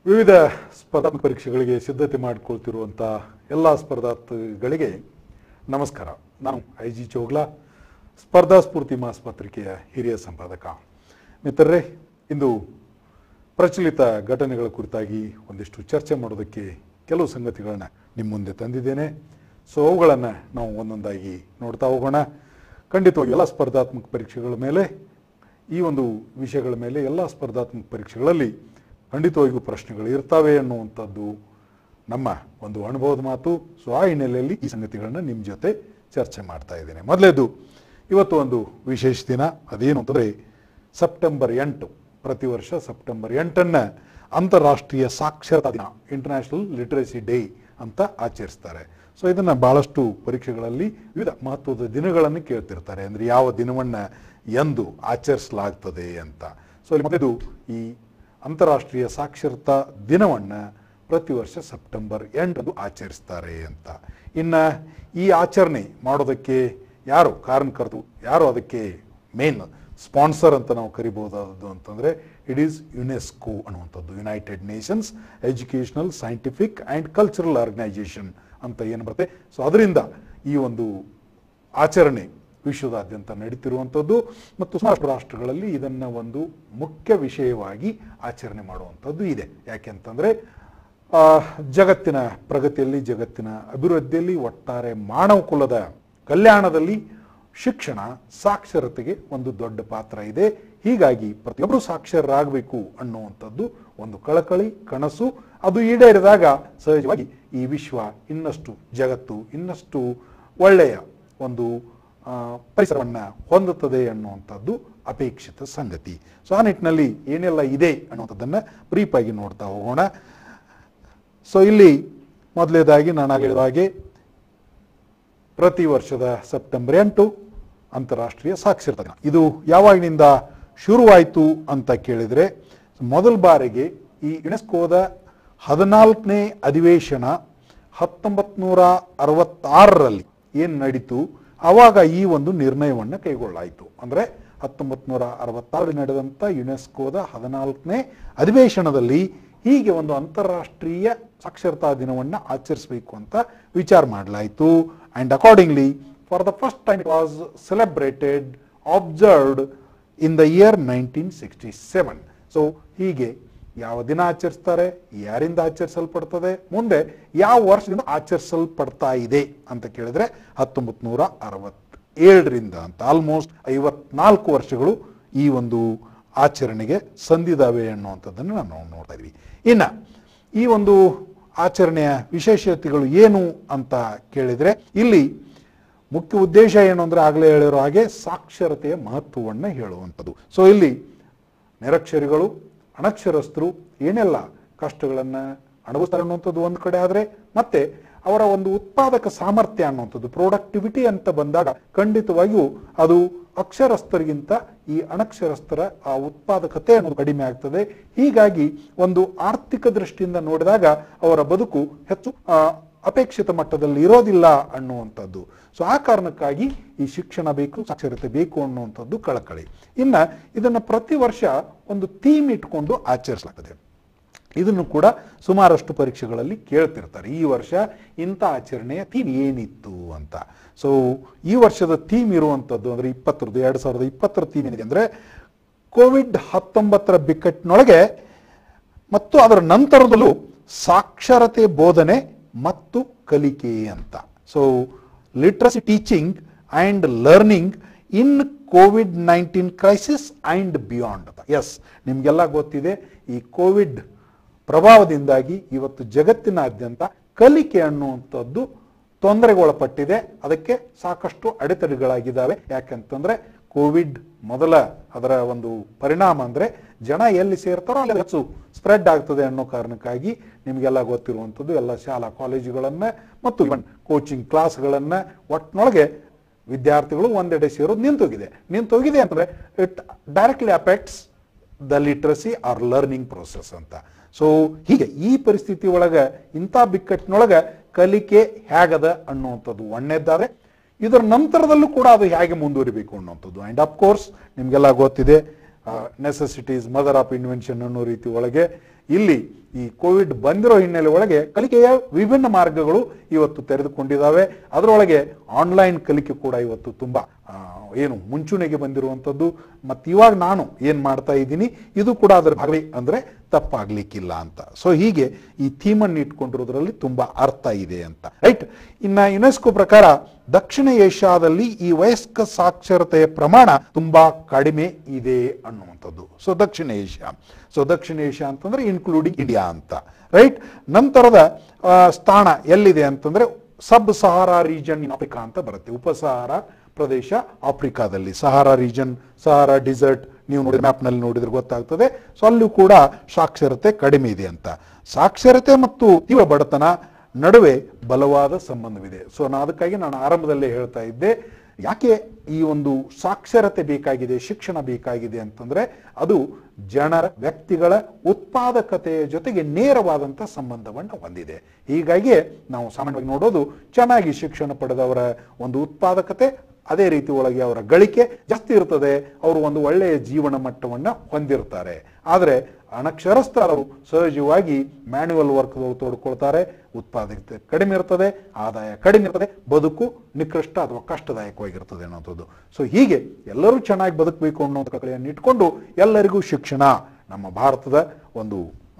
ವಿವಿಧ ಸ್ಪರ್ಧಾತ್ಮಕ ಪರೀಕ್ಷೆಗಳಿಗೆ ಸಿದ್ಧತೆ ಮಾಡಿಕೊಳ್ತಿರುವಂಥ ಎಲ್ಲ ಸ್ಪರ್ಧಾರ್ಥಿಗಳಿಗೆ ನಮಸ್ಕಾರ ನಾನು ಐ ಜಿ ಚೋಗ್ಲಾ ಸ್ಪರ್ಧಾ ಸ್ಫೂರ್ತಿ ಮಾಸ್ ಪತ್ರಿಕೆಯ ಹಿರಿಯ ಸಂಪಾದಕ ಮಿತ್ರರೇ ಇಂದು ಪ್ರಚಲಿತ ಘಟನೆಗಳ ಕುರಿತಾಗಿ ಒಂದಿಷ್ಟು ಚರ್ಚೆ ಮಾಡೋದಕ್ಕೆ ಕೆಲವು ಸಂಗತಿಗಳನ್ನ ನಿಮ್ಮ ಮುಂದೆ ತಂದಿದ್ದೇನೆ ಸೊ ಅವುಗಳನ್ನು ನಾವು ಒಂದೊಂದಾಗಿ ನೋಡ್ತಾ ಹೋಗೋಣ ಖಂಡಿತವಾಗಿ ಎಲ್ಲ ಸ್ಪರ್ಧಾತ್ಮಕ ಪರೀಕ್ಷೆಗಳ ಮೇಲೆ ಈ ಒಂದು ವಿಷಯಗಳ ಮೇಲೆ ಎಲ್ಲ ಸ್ಪರ್ಧಾತ್ಮಕ ಪರೀಕ್ಷೆಗಳಲ್ಲಿ ಖಂಡಿತವಾಗಿಯೂ ಪ್ರಶ್ನೆಗಳು ಇರ್ತವೆ ಅನ್ನುವಂಥದ್ದು ನಮ್ಮ ಒಂದು ಅನುಭವದ ಮಾತು ಸೊ ಆ ಹಿನ್ನೆಲೆಯಲ್ಲಿ ಈ ಸಂಗತಿಗಳನ್ನ ನಿಮ್ಮ ಜೊತೆ ಚರ್ಚೆ ಮಾಡ್ತಾ ಇದ್ದೇನೆ ಮೊದಲೇದು ಇವತ್ತು ಒಂದು ವಿಶೇಷ ದಿನ ಅದೇನು ಅಂತಂದರೆ ಸೆಪ್ಟೆಂಬರ್ ಎಂಟು ಪ್ರತಿ ವರ್ಷ ಸೆಪ್ಟೆಂಬರ್ ಎಂಟನ್ನು ಅಂತಾರಾಷ್ಟ್ರೀಯ ಸಾಕ್ಷರತಾ ದಿನ ಇಂಟರ್ನ್ಯಾಷನಲ್ ಲಿಟ್ರಸಿ ಡೇ ಅಂತ ಆಚರಿಸ್ತಾರೆ ಸೊ ಇದನ್ನು ಭಾಳಷ್ಟು ಪರೀಕ್ಷೆಗಳಲ್ಲಿ ವಿವಿಧ ಮಹತ್ವದ ದಿನಗಳನ್ನು ಕೇಳ್ತಿರ್ತಾರೆ ಅಂದರೆ ಯಾವ ದಿನವನ್ನು ಎಂದು ಆಚರಿಸಲಾಗ್ತದೆ ಅಂತ ಸೊ ಇಲ್ಲಿ ಮೊದಲು ಈ ಅಂತಾರಾಷ್ಟ್ರೀಯ ಸಾಕ್ಷರತಾ ದಿನವನ್ನು ಪ್ರತಿ ವರ್ಷ ಸೆಪ್ಟೆಂಬರ್ ಎಂಟರಂದು ಆಚರಿಸ್ತಾರೆ ಅಂತ ಇನ್ನು ಈ ಆಚರಣೆ ಮಾಡೋದಕ್ಕೆ ಯಾರು ಕಾರಣಕರ್ತರು ಯಾರು ಅದಕ್ಕೆ ಮೇನ್ ಸ್ಪಾನ್ಸರ್ ಅಂತ ನಾವು ಕರಿಬಹುದಾದದ್ದು ಅಂತಂದರೆ ಇಟ್ ಈಸ್ ಯುನೆಸ್ಕೋ ಅನ್ನುವಂಥದ್ದು United Nations Educational Scientific and Cultural Organization ಅಂತ ಏನು ಬರುತ್ತೆ ಸೊ ಅದರಿಂದ ಈ ಒಂದು ಆಚರಣೆ ವಿಶ್ವದಾದ್ಯಂತ ನಡೀತಿರುವಂಥದ್ದು ಮತ್ತು ಸುಮಾರು ರಾಷ್ಟ್ರಗಳಲ್ಲಿ ಇದನ್ನು ಒಂದು ಮುಖ್ಯ ವಿಷಯವಾಗಿ ಆಚರಣೆ ಮಾಡುವಂಥದ್ದು ಇದೆ ಯಾಕೆಂತಂದರೆ ಆ, ಜಗತ್ತಿನ ಪ್ರಗತಿಯಲ್ಲಿ ಜಗತ್ತಿನ ಅಭಿವೃದ್ಧಿಯಲ್ಲಿ ಒಟ್ಟಾರೆ ಮಾನವ ಕುಲದ ಕಲ್ಯಾಣದಲ್ಲಿ ಶಿಕ್ಷಣ ಸಾಕ್ಷರತೆಗೆ ಒಂದು ದೊಡ್ಡ ಪಾತ್ರ ಇದೆ ಹೀಗಾಗಿ ಪ್ರತಿಯೊಬ್ಬರು ಸಾಕ್ಷರರಾಗಬೇಕು ಅನ್ನುವಂಥದ್ದು ಒಂದು ಕಳಕಳಿ ಕನಸು ಅದು ಈಡೇರಿದಾಗ ಸಹಜವಾಗಿ ಈ ವಿಶ್ವ ಇನ್ನಷ್ಟು ಜಗತ್ತು ಇನ್ನಷ್ಟು ಒಳ್ಳೆಯ ಒಂದು ಆ, ಪರಿಸರವನ್ನ ಹೊಂದುತ್ತದೆ ಅನ್ನುವಂಥದ್ದು ಅಪೇಕ್ಷಿತ ಸಂಗತಿ ಸೊ ಆ ನಿಟ್ಟಿನಲ್ಲಿ ಏನೆಲ್ಲ ಇದೆ ಅನ್ನುವಂಥದ್ದನ್ನ ಬ್ರೀಫ್ ಆಗಿ ನೋಡ್ತಾ ಹೋಗೋಣ ಸೊ ಇಲ್ಲಿ ಮೊದಲೇದಾಗಿ ನಾನು ಹೇಳಿದ ಹಾಗೆ ಪ್ರತಿ ವರ್ಷದ ಸೆಪ್ಟೆಂಬರ್ ಎಂಟು ಅಂತಾರಾಷ್ಟ್ರೀಯ ಸಾಕ್ಷರತಾ ದಿನ ಇದು ಯಾವಾಗಿನಿಂದ ಶುರುವಾಯಿತು ಅಂತ ಕೇಳಿದರೆ ಮೊದಲ ಬಾರಿಗೆ ಈ ಯುನೆಸ್ಕೋದ ಹದಿನಾಲ್ಕನೇ ಅಧಿವೇಶನ ಹತ್ತೊಂಬತ್ತು ನೂರ ಅರವತ್ತಾರರಲ್ಲಿ ಏನು ನಡೀತು ಆವಾಗ ಈ ಒಂದು ನಿರ್ಣಯವನ್ನು ಕೈಗೊಳ್ಳಾಯಿತು ಅಂದರೆ ಹತ್ತೊಂಬತ್ತು ನೂರ ಅರವತ್ತಾರರಲ್ಲಿ ನಡೆದಂಥ ಯುನೆಸ್ಕೋದ ಹದಿನಾಲ್ಕನೇ ಅಧಿವೇಶನದಲ್ಲಿ ಹೀಗೆ ಒಂದು ಅಂತಾರಾಷ್ಟ್ರೀಯ ಸಾಕ್ಷರತಾ ದಿನವನ್ನು ಆಚರಿಸಬೇಕು ಅಂತ ವಿಚಾರ ಮಾಡಲಾಯಿತು and accordingly for the first time it was celebrated observed in the year nineteen sixty seven so ಹೀಗೆ ಯಾವ ದಿನ ಆಚರಿಸ್ತಾರೆ ಯಾರಿಂದ ಆಚರಿಸಲ್ಪಡ್ತದೆ ಮುಂದೆ ಯಾವ ವರ್ಷದಿಂದ ಆಚರಿಸಲ್ಪಡ್ತಾ ಇದೆ ಅಂತ ಕೇಳಿದ್ರೆ ಹತ್ತೊಂಬತ್ತು ನೂರ ಅರವತ್ತೇಳರಿಂದ ಅಂತ ಆಲ್ಮೋಸ್ಟ್ ಐವತ್ನಾಲ್ಕು ವರ್ಷಗಳು ಈ ಒಂದು ಆಚರಣೆಗೆ ಸಂದಿದಾವೆ ಅನ್ನುವಂಥದ್ದನ್ನು ನಾವು ನೋಡ್ತಾ ಇದ್ವಿ ಇನ್ನು ಈ ಒಂದು ಆಚರಣೆಯ ವಿಶೇಷತೆಗಳು ಏನು ಅಂತ ಕೇಳಿದ್ರೆ ಇಲ್ಲಿ ಮುಖ್ಯ ಉದ್ದೇಶ ಏನು ಅಂದ್ರೆ ಆಗಲೇ ಹೇಳಿರೋ ಹಾಗೆ ಸಾಕ್ಷರತೆಯ ಮಹತ್ವವನ್ನು ಹೇಳುವಂಥದ್ದು ಸೊ ಇಲ್ಲಿ ನಿರಕ್ಷರಿಗಳು ಅನಕ್ಷರಸ್ಥರು ಏನೆಲ್ಲ ಕಷ್ಟಗಳನ್ನು ಅನುಭವಿಸ್ತಾರೆ ಅನ್ನುವಂಥದ್ದು ಒಂದು ಕಡೆ ಆದರೆ ಮತ್ತೆ ಅವರ ಒಂದು ಉತ್ಪಾದಕ ಸಾಮರ್ಥ್ಯ ಅನ್ನುವಂಥದ್ದು ಪ್ರೊಡಕ್ಟಿವಿಟಿ ಅಂತ ಬಂದಾಗ ಖಂಡಿತವಾಗಿಯೂ ಅದು ಅಕ್ಷರಸ್ಥರಿಗಿಂತ ಈ ಅನಕ್ಷರಸ್ಥರ ಆ ಉತ್ಪಾದಕತೆ ಅನ್ನೋದು ಕಡಿಮೆ ಆಗ್ತದೆ ಹೀಗಾಗಿ ಒಂದು ಆರ್ಥಿಕ ದೃಷ್ಟಿಯಿಂದ ನೋಡಿದಾಗ ಅವರ ಬದುಕು ಹೆಚ್ಚು ಆ, ಅಪೇಕ್ಷಿತ ಮಟ್ಟದಲ್ಲಿ ಇರೋದಿಲ್ಲ ಅನ್ನುವಂಥದ್ದು ಸೊ ಆ ಕಾರಣಕ್ಕಾಗಿ ಈ ಶಿಕ್ಷಣ ಬೇಕು ಸಾಕ್ಷರತೆ ಬೇಕು ಅನ್ನುವಂಥದ್ದು ಕಳಕಳಿ ಇನ್ನ ಇದನ್ನ ಪ್ರತಿ ವರ್ಷ ಒಂದು ಥೀಮ್ ಇಟ್ಕೊಂಡು ಆಚರಿಸಲಾಗ್ತದೆ ಇದನ್ನು ಕೂಡ ಸುಮಾರಷ್ಟು ಪರೀಕ್ಷೆಗಳಲ್ಲಿ ಕೇಳ್ತಿರ್ತಾರೆ ಈ ವರ್ಷ ಇಂಥ ಆಚರಣೆಯ ಥೀಮ್ ಏನಿತ್ತು ಅಂತ ಸೊ ಈ ವರ್ಷದ ಥೀಮ್ ಇರುವಂಥದ್ದು ಅಂದ್ರೆ ಇಪ್ಪತ್ತರದ್ದು ಎರಡು ಸಾವಿರದ ಇಪ್ಪತ್ತರ ಥೀಮ್ ಏನಿದೆ ಅಂದ್ರೆ ಕೋವಿಡ್ ಹತ್ತೊಂಬತ್ತರ ಬಿಕ್ಕಟ್ಟಿನೊಳಗೆ ಮತ್ತು ಅದರ ನಂತರದಲ್ಲೂ ಸಾಕ್ಷರತೆ ಬೋಧನೆ ಮತ್ತು ಕಲಿಕೆ ಅಂತ so literacy teaching and learning in COVID nineteen crisis and beyond ಅಂತ ಎಸ್ ನಿಮಗೆಲ್ಲ ಗೊತ್ತಿದೆ ಈ ಕೋವಿಡ್ ಪ್ರಭಾವದಿಂದಾಗಿ ಇವತ್ತು ಜಗತ್ತಿನಾದ್ಯಂತ ಕಲಿಕೆ ಅನ್ನುವಂಥದ್ದು ತೊಂದರೆಗೊಳಪಟ್ಟಿದೆ ಅದಕ್ಕೆ ಸಾಕಷ್ಟು ಅಡೆತಡೆಗಳಾಗಿದ್ದಾವೆ ಯಾಕಂತಂದ್ರೆ ಕೋವಿಡ್ ಮೊದಲ ಅದರ ಒಂದು ಪರಿಣಾಮ ಅಂದ್ರೆ ಜನ ಎಲ್ಲಿ ಸೇರ್ತಾರೋ ಅಲ್ಲಿ ಹೆಚ್ಚು ಸ್ಪ್ರೆಡ್ ಆಗ್ತದೆ ಅನ್ನೋ ಕಾರಣಕ್ಕಾಗಿ ನಿಮಗೆಲ್ಲ ಗೊತ್ತಿರುವಂಥದ್ದು ಎಲ್ಲ ಶಾಲಾ ಕಾಲೇಜುಗಳನ್ನ ಮತ್ತು ಇವನ್ ಕೋಚಿಂಗ್ ಕ್ಲಾಸ್ಗಳನ್ನ ಒಟ್ಟಿನೊಳಗೆ ವಿದ್ಯಾರ್ಥಿಗಳು ಒಂದೆಡೆ ಸೇರೋದು ನಿಂತೋಗಿದೆ ನಿಂತೋಗಿದೆ ಅಂದ್ರೆ it directly affects the literacy or learning process ಅಂತ ಸೊ ಹೀಗೆ ಈ ಪರಿಸ್ಥಿತಿ ಒಳಗೆ ಇಂಥ ಬಿಕ್ಕಟ್ಟಿನೊಳಗೆ ಕಲಿಕೆ ಹೇಗದ ಅನ್ನುವಂಥದ್ದು ಒಂದನೇದಾದ್ರೆ ಇದರ ನಂತರದಲ್ಲೂ ಕೂಡ ಅದು ಹೇಗೆ ಮುಂದುವರಿಬೇಕು ಅನ್ನುವಂಥದ್ದು ಆ್ಯಂಡ್ ಅಫ್ ಕೋರ್ಸ್ ನಿಮಗೆಲ್ಲ ಗೊತ್ತಿದೆ ನೆಸೆಸಿಟೀಸ್ ಮದರ್ ಆಫ್ ಇನ್ವೆನ್ಷನ್ ಅನ್ನೋ ರೀತಿ ಒಳಗೆ ಇಲ್ಲಿ ಈ ಕೋವಿಡ್ ಬಂದಿರೋ ಹಿನ್ನೆಲೆ ಒಳಗೆ ಕಲಿಕೆಯ ವಿಭಿನ್ನ ಮಾರ್ಗಗಳು ಇವತ್ತು ತೆರೆದುಕೊಂಡಿದ್ದಾವೆ ಅದರೊಳಗೆ ಆನ್ಲೈನ್ ಕಲಿಕೆ ಕೂಡ ಇವತ್ತು ತುಂಬಾ ಆ, ಏನು ಮುಂಚೂಣಿಗೆ ಬಂದಿರುವಂಥದ್ದು ಮತ್ತು ಇವಾಗ ನಾನು ಏನು ಮಾಡ್ತಾ ಇದ್ದೀನಿ ಇದು ಕೂಡ ಅದರ ಭಾಗವೇ ಅಂದರೆ ತಪ್ಪಾಗ್ಲಿಕ್ಕಿಲ್ಲ ಅಂತ ಸೊ ಹೀಗೆ ಈ ಥೀಮನ್ನು ಇಟ್ಕೊಂಡಿರೋದ್ರಲ್ಲಿ ತುಂಬಾ ಅರ್ಥ ಇದೆ ಅಂತ ರೈಟ್ ಇನ್ನ ಯುನೆಸ್ಕೋ ಪ್ರಕಾರ ದಕ್ಷಿಣ ಏಷ್ಯಾದಲ್ಲಿ ಈ ವಯಸ್ಕ ಸಾಕ್ಷರತೆಯ ಪ್ರಮಾಣ ತುಂಬಾ ಕಡಿಮೆ ಇದೆ ಅನ್ನುವಂಥದ್ದು ಸೊ ದಕ್ಷಿಣ ಏಷ್ಯಾ ಸೊ ದಕ್ಷಿಣ ಏಷ್ಯಾ ಅಂತಂದ್ರೆ ಇನ್ಕ್ಲೂಡಿಂಗ್ ಇಂಡಿಯಾ ಅಂತ ರೈಟ್ ನಂತರದ ಆ, ಸ್ಥಾನ ಎಲ್ಲಿದೆ ಅಂತಂದ್ರೆ sub Sahara region in Africa ಅಂತ ಬರುತ್ತೆ ಉಪಸಹಾರ ಪ್ರದೇಶ ಆಫ್ರಿಕಾದಲ್ಲಿ ಸಹಾರಾ ರೀಜನ್ ಸಹಾರಾ ಡಿಸರ್ಟ್ ನೀವು ನೋಡಿ ಮ್ಯಾಪ್ನಲ್ಲಿ ನೋಡಿದ್ರೆ ಗೊತ್ತಾಗ್ತದೆ ಸೊ ಅಲ್ಲೂ ಕೂಡ ಸಾಕ್ಷರತೆ ಕಡಿಮೆ ಇದೆ ಅಂತ ಸಾಕ್ಷರತೆ ಮತ್ತು ತೀವ್ರ ಬಡತನ ನಡುವೆ ಬಲವಾದ ಸಂಬಂಧವಿದೆ ಸೊ ನಾ ಅದಕ್ಕಾಗಿ ನಾನು ಆರಂಭದಲ್ಲೇ ಹೇಳ್ತಾ ಇದ್ದೆ ಯಾಕೆ ಈ ಒಂದು ಸಾಕ್ಷರತೆ ಬೇಕಾಗಿದೆ ಶಿಕ್ಷಣ ಬೇಕಾಗಿದೆ ಅಂತಂದ್ರೆ ಅದು ಜನರ ವ್ಯಕ್ತಿಗಳ ಉತ್ಪಾದಕತೆಯ ಜೊತೆಗೆ ನೇರವಾದಂಥ ಸಂಬಂಧವನ್ನು ಹೊಂದಿದೆ ಹೀಗಾಗಿ ನಾವು ಸಾಮಾನ್ಯವಾಗಿ ನೋಡೋದು ಚೆನ್ನಾಗಿ ಶಿಕ್ಷಣ ಪಡೆದವರ ಒಂದು ಉತ್ಪಾದಕತೆ ಅದೇ ರೀತಿ ಒಳಗೆ ಅವರ ಗಳಿಕೆ ಜಾಸ್ತಿ ಇರ್ತದೆ ಅವರು ಒಂದು ಒಳ್ಳೆಯ ಜೀವನ ಮಟ್ಟವನ್ನ ಹೊಂದಿರ್ತಾರೆ ಆದರೆ ಅನಕ್ಷರಸ್ಥರು ಸಹಜವಾಗಿ ಮ್ಯಾನ್ಯುವಲ್ ವರ್ಕ್ ತೋಡ್ಕೊಳ್ತಾರೆ ಉತ್ಪಾದಕತೆ ಕಡಿಮೆ ಇರ್ತದೆ ಆದಾಯ ಕಡಿಮೆ ಇರ್ತದೆ ಬದುಕು ನಿಕೃಷ್ಟ ಅಥವಾ ಕಷ್ಟದಾಯಕವಾಗಿರ್ತದೆ ಅನ್ನೋಂಥದ್ದು ಸೊ ಹೀಗೆ ಎಲ್ಲರೂ ಚೆನ್ನಾಗಿ ಬದುಕಬೇಕು ಅನ್ನೋಂಥ ಕಲೆಯನ್ನು ಇಟ್ಕೊಂಡು ಎಲ್ಲರಿಗೂ ಶಿಕ್ಷಣ ನಮ್ಮ ಭಾರತದ ಒಂದು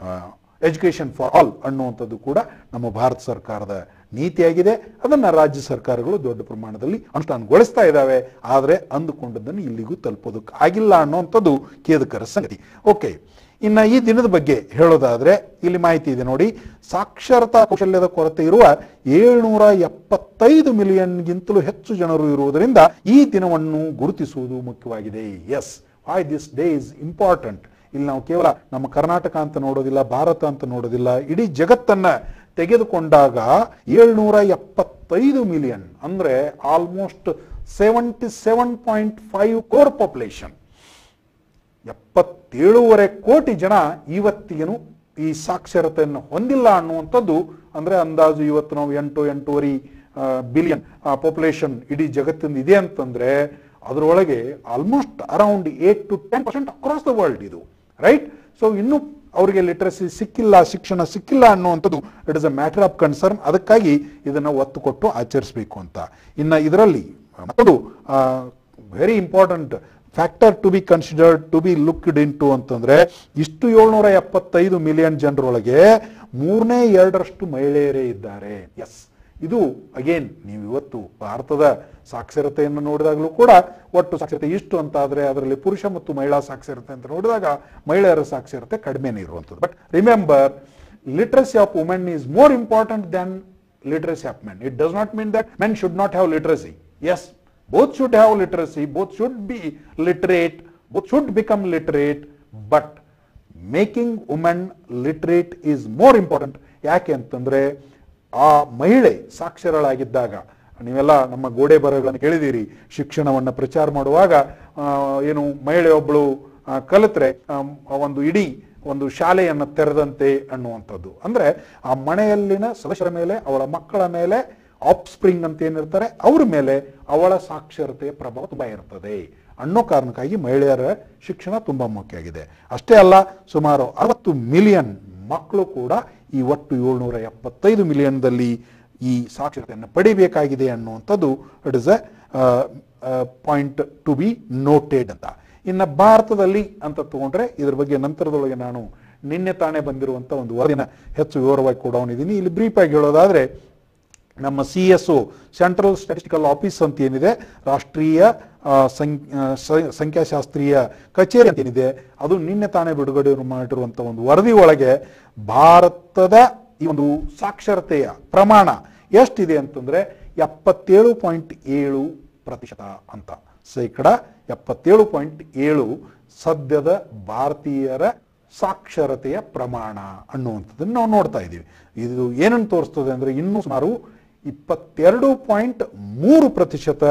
ಎಜುಕೇಶನ್ ಫಾರ್ ಆಲ್ ಅನ್ನುವಂಥದ್ದು ಕೂಡ ನಮ್ಮ ಭಾರತ ಸರ್ಕಾರದ ನೀತಿಯಾಗಿದೆ ಅದನ್ನ ರಾಜ್ಯ ಸರ್ಕಾರಗಳು ದೊಡ್ಡ ಪ್ರಮಾಣದಲ್ಲಿ ಅನುಷ್ಠಾನಗೊಳಿಸ್ತಾ ಇದ್ದಾವೆ ಆದರೆ ಅಂದುಕೊಂಡದ್ದನ್ನು ಇಲ್ಲಿಗೂ ತಲುಪೋದಕ್ಕೆ ಆಗಿಲ್ಲ ಅನ್ನುವಂಥದ್ದು ಖೇದಕರ ಸಂಗತಿ ಓಕೆ ಇನ್ನ ಈ ದಿನದ ಬಗ್ಗೆ ಹೇಳೋದಾದ್ರೆ ಇಲ್ಲಿ ಮಾಹಿತಿ ಇದೆ ನೋಡಿ ಸಾಕ್ಷರತಾ ಕೌಶಲ್ಯದ ಕೊರತೆ ಇರುವ ಏಳ್ನೂರ ಎಪ್ಪತ್ತೈದು ಮಿಲಿಯನ್ಗಿಂತಲೂ ಹೆಚ್ಚು ಜನರು ಇರುವುದರಿಂದ ಈ ದಿನವನ್ನು ಗುರುತಿಸುವುದು ಮುಖ್ಯವಾಗಿದೆ yes why this day is important ಇಲ್ಲಿ ನಾವು ಕೇವಲ ನಮ್ಮ ಕರ್ನಾಟಕ ಅಂತ ನೋಡೋದಿಲ್ಲ ಭಾರತ ಅಂತ ನೋಡೋದಿಲ್ಲ ಇಡೀ ಜಗತ್ತನ್ನ ತೆಗೆದುಕೊಂಡಾಗ ಏಳ್ನೂರ ಎಪ್ಪತ್ತೈದು ಮಿಲಿಯನ್ ಅಂದ್ರೆ almost seventy seven point five crore population ಎಪ್ಪತ್ತೇಳೂವರೆ ಕೋಟಿ ಜನ ಇವತ್ತಿಗೇನು ಈ ಸಾಕ್ಷರತೆಯನ್ನು ಹೊಂದಿಲ್ಲ ಅನ್ನುವಂಥದ್ದು ಅಂದ್ರೆ ಅಂದಾಜು ಇವತ್ತು ನಾವು ಎಂಟು ಎಂಟೂವರೆ ಬಿಲಿಯನ್ ಪಾಪ್ಯುಲೇಷನ್ ಇಡೀ ಜಗತ್ತಿಂದ ಇದೆ ಅಂತಂದ್ರೆ ಅದರೊಳಗೆ almost around eight to ten percent across the world ಇದು ರೈಟ್ ಸೊ ಇನ್ನು ಅವರಿಗೆ ಲಿಟ್ರಸಿ ಸಿಕ್ಕಿಲ್ಲ ಶಿಕ್ಷಣ ಸಿಕ್ಕಿಲ್ಲ ಅನ್ನುವಂಥದ್ದು it is a matter of concern ಅದಕ್ಕಾಗಿ ಇದನ್ನ ಒತ್ತು ಕೊಟ್ಟು ಆಚರಿಸಬೇಕು ಅಂತ ಇನ್ನ ಇದರಲ್ಲಿ ಮತ್ತೊಂದು very important factor to be considered to be looked into ಅಂತಂದ್ರೆ ಇಷ್ಟು ಏಳ್ನೂರ ಎಪ್ಪತ್ತೈದು ಮಿಲಿಯನ್ ಜನರೊಳಗೆ ಮೂರನೇ ಎರಡರಷ್ಟು ಮಹಿಳೆಯರೇ ಇದ್ದಾರೆ ಎಸ್ ಇದು ಅಗೇನ್ ನೀವು ಇವತ್ತು ಭಾರತದ ಸಾಕ್ಷರತೆಯನ್ನು ನೋಡಿದಾಗಲೂ ಕೂಡ ಒಟ್ಟು ಸಾಕ್ಷರತೆ ಇಷ್ಟು ಅಂತ ಆದ್ರೆ ಅದರಲ್ಲಿ ಪುರುಷ ಮತ್ತು ಮಹಿಳಾ ಸಾಕ್ಷರತೆ ಅಂತ ನೋಡಿದಾಗ ಮಹಿಳೆಯರ ಸಾಕ್ಷರತೆ ಕಡಿಮೆನೇ ಇರುವಂಥದ್ದು but remember literacy of women is more important than literacy of men. It does not mean that men should not have literacy. Yes, both should have literacy, both should be literate, both should become literate, but making women literate is more important ಯಾಕೆ ಅಂತಂದ್ರೆ ಆ ಮಹಿಳೆ ಸಾಕ್ಷರಳಾಗಿದ್ದಾಗ ನೀವೆಲ್ಲ ನಮ್ಮ ಗೋಡೆ ಬರಹಗಳನ್ನು ಕೇಳಿದಿರಿ ಶಿಕ್ಷಣವನ್ನು ಪ್ರಚಾರ ಮಾಡುವಾಗ ಆ, ಏನು ಮಹಿಳೆಯೊಬ್ಬಳು ಆ, ಕಲಿತ್ರೆ ಆ, ಒಂದು ಇಡೀ ಒಂದು ಶಾಲೆಯನ್ನು ತೆರೆದಂತೆ ಅನ್ನುವಂಥದ್ದು ಅಂದ್ರೆ ಆ ಮನೆಯಲ್ಲಿನ ಸದಸ್ಯರ ಮೇಲೆ ಅವಳ ಮಕ್ಕಳ ಮೇಲೆ ಆಫ್ ಸ್ಪ್ರಿಂಗ್ ಅಂತ ಏನಿರ್ತಾರೆ ಅವ್ರ ಮೇಲೆ ಅವಳ ಸಾಕ್ಷರತೆಯ ಪ್ರಭಾವ ತುಂಬಾ ಇರ್ತದೆ ಅನ್ನೋ ಕಾರಣಕ್ಕಾಗಿ ಮಹಿಳೆಯರ ಶಿಕ್ಷಣ ತುಂಬಾ ಮುಖ್ಯ ಆಗಿದೆ ಅಷ್ಟೇ ಅಲ್ಲ ಸುಮಾರು ಅರವತ್ತು ಮಿಲಿಯನ್ ಮಕ್ಕಳು ಕೂಡ ಈ ಒಟ್ಟು ಏಳ್ನೂರ ಎಪ್ಪತ್ತೈದು ಮಿಲಿಯನ್ದಲ್ಲಿ ಈ ಸಾಕ್ಷರತೆಯನ್ನು ಪಡಿಬೇಕಾಗಿದೆ ಅನ್ನುವಂಥದ್ದು it is a point to be noted ಅಂತ ಇನ್ನು ಭಾರತದಲ್ಲಿ ಅಂತ ತಗೊಂಡ್ರೆ ಇದ್ರ ಬಗ್ಗೆ ನಂತರದೊಳಗೆ ನಾನು ನಿನ್ನೆ ತಾನೇ ಬಂದಿರುವಂತ ಒಂದು ವರದಿನ ಹೆಚ್ಚು ವಿವರವಾಗಿ ಕೊಡೋನಿದ್ದೀನಿ ಇಲ್ಲಿ ಬ್ರೀಫ್ ಆಗಿ ಹೇಳೋದಾದ್ರೆ ನಮ್ಮ C S O Central Statistical Office ಅಂತ ಏನಿದೆ ರಾಷ್ಟ್ರೀಯ ಆ, ಸಂ- ಆ, ಸ- ಸಂಖ್ಯಾಶಾಸ್ತ್ರೀಯ ಕಚೇರಿ ಅಂತ ಏನಿದೆ ಅದು ನಿನ್ನೆ ತಾನೇ ಬಿಡುಗಡೆ ಮಾಡಿರುವಂತ ಒಂದು ವರದಿ ಒಳಗೆ ಭಾರತದ ಈ ಒಂದು ಸಾಕ್ಷರತೆಯ ಪ್ರಮಾಣ ಎಷ್ಟಿದೆ ಅಂತಂದ್ರೆ ಎಪ್ಪತ್ತೇಳು ಪಾಯಿಂಟ್ ಏಳು ಪ್ರತಿಶತ ಅಂತ ಶೇಕಡ ಎಪ್ಪತ್ತೇಳು ಪಾಯಿಂಟ್ ಏಳು ಸದ್ಯದ ಭಾರತೀಯರ ಸಾಕ್ಷರತೆಯ ಪ್ರಮಾಣ ಅನ್ನುವಂಥದ್ದನ್ನು ನಾವು ನೋಡ್ತಾ ಇದ್ದೀವಿ ಇದು ಏನನ್ನು ತೋರಿಸ್ತದೆ ಅಂದ್ರೆ ಇನ್ನೂ ಸುಮಾರು ಇಪ್ಪತ್ತೆರಡು ಪಾಯಿಂಟ್ ಮೂರು ಪ್ರತಿಶತ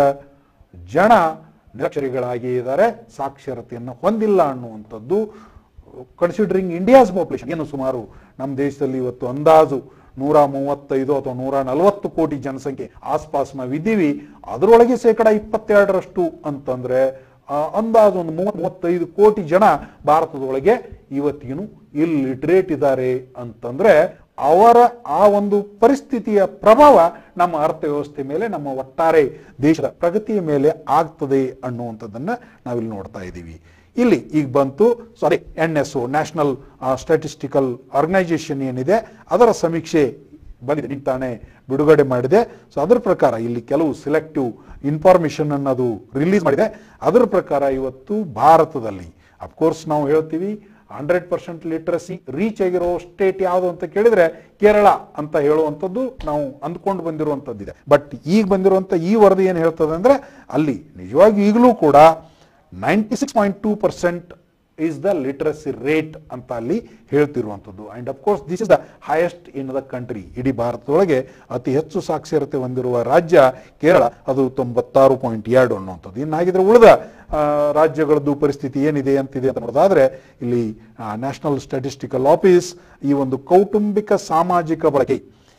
ಜನ ನಿರಕ್ಷರಿಗಳಾಗಿ ಇದ್ದಾರೆ ಸಾಕ್ಷರತೆಯನ್ನು ಹೊಂದಿಲ್ಲ ಅನ್ನುವಂಥದ್ದು ಕನ್ಸಿಡರಿಂಗ್ ಇಂಡಿಯಾಸ್ ಪಾಪ್ಯುಲೇಷನ್ ಏನು ಸುಮಾರು ನಮ್ಮ ದೇಶದಲ್ಲಿ ಇವತ್ತು ಅಂದಾಜು ನೂರ ಮೂವತ್ತೈದು ಅಥವಾ ನೂರ ನಲವತ್ತು ಕೋಟಿ ಜನಸಂಖ್ಯೆ ಆಸ್ಪಾಸ್ ನಾವಿದ್ದೀವಿ ಅದರೊಳಗೆ ಶೇಕಡ ಇಪ್ಪತ್ತೆರಡರಷ್ಟು ಅಂತಂದ್ರೆ ಆ, ಅಂದಾಜು ಒಂದು ಮೂವತ್ತು ಮೂವತ್ತೈದು ಕೋಟಿ ಜನ ಭಾರತದೊಳಗೆ ಇವತ್ತಿಗೂ ಇಲ್ಲಿಟ್ರೇಟ್ ಇದ್ದಾರೆ ಅಂತಂದ್ರೆ ಅವರ ಆ ಒಂದು ಪರಿಸ್ಥಿತಿಯ ಪ್ರಭಾವ ನಮ್ಮ ಅರ್ಥವ್ಯವಸ್ಥೆ ಮೇಲೆ ನಮ್ಮ ಒಟ್ಟಾರೆ ದೇಶದ ಪ್ರಗತಿಯ ಮೇಲೆ ಆಗ್ತದೆ ಅನ್ನುವಂಥದ್ದನ್ನ ನಾವಿಲ್ಲಿ ನೋಡ್ತಾ ಇದ್ದೀವಿ ಇಲ್ಲಿ ಈಗ ಬಂತು sorry N S O National Statistical Organisation ಏನಿದೆ ಅದರ ಸಮೀಕ್ಷೆ ಬಂದಿದೆ ಈಗ ತಾನೇ ಬಿಡುಗಡೆ ಮಾಡಿದೆ ಸೊ ಅದರ ಪ್ರಕಾರ ಇಲ್ಲಿ ಕೆಲವು ಸಿಲೆಕ್ಟಿವ್ ಇನ್ಫಾರ್ಮೇಶನ್ ಅನ್ನೋದು ರಿಲೀಸ್ ಮಾಡಿದೆ ಅದರ ಪ್ರಕಾರ ಇವತ್ತು ಭಾರತದಲ್ಲಿ ಅಫ್ಕೋರ್ಸ್ ನಾವು ಹೇಳ್ತೀವಿ ಹಂಡ್ರೆಡ್ ಪರ್ಸೆಂಟ್ ಲಿಟ್ರಸಿ ರೀಚ್ ಆಗಿರೋ ಸ್ಟೇಟ್ ಯಾವುದು ಅಂತ ಕೇಳಿದ್ರೆ ಕೇರಳ ಅಂತ ಹೇಳುವಂಥದ್ದು ನಾವು ಅಂದ್ಕೊಂಡು ಬಂದಿರುವಂಥದ್ದಿದೆ ಬಟ್ ಈಗ ಬಂದಿರುವಂಥ ಈ ವರದಿ ಏನು ಹೇಳ್ತದೆ ಅಂದ್ರೆ ಅಲ್ಲಿ ನಿಜವಾಗಿ ಈಗಲೂ ಕೂಡ ninety six point two percent is the literacy rate ಅಂತ ಅಲ್ಲಿ ಹೇಳ್ತಿರುವಂಥದ್ದು and of course this is the highest in the country ಇಡೀ ಭಾರತದೊಳಗೆ ಅತಿ ಹೆಚ್ಚು ಸಾಕ್ಷರತೆ ಹೊಂದಿರುವ ರಾಜ್ಯ ಕೇರಳ ಅದು ತೊಂಬತ್ತಾರು ಪಾಯಿಂಟ್ ಎರಡು ಅನ್ನುವಂಥದ್ದು ಇನ್ನಾಗಿದ್ರೆ ಉಳಿದ ಆ, ರಾಜ್ಯಗಳದ್ದು ಪರಿಸ್ಥಿತಿ ಏನಿದೆ ಅಂತಿದೆ ಅಂತ ನೋಡೋದಾದ್ರೆ ಇಲ್ಲಿ ನ್ಯಾಷನಲ್ ಸ್ಟ್ಯಾಟಿಸ್ಟಿಕಲ್ ಆಫೀಸ್ ಈ ಒಂದು ಕೌಟುಂಬಿಕ ಸಾಮಾಜಿಕ ಬಳಕೆ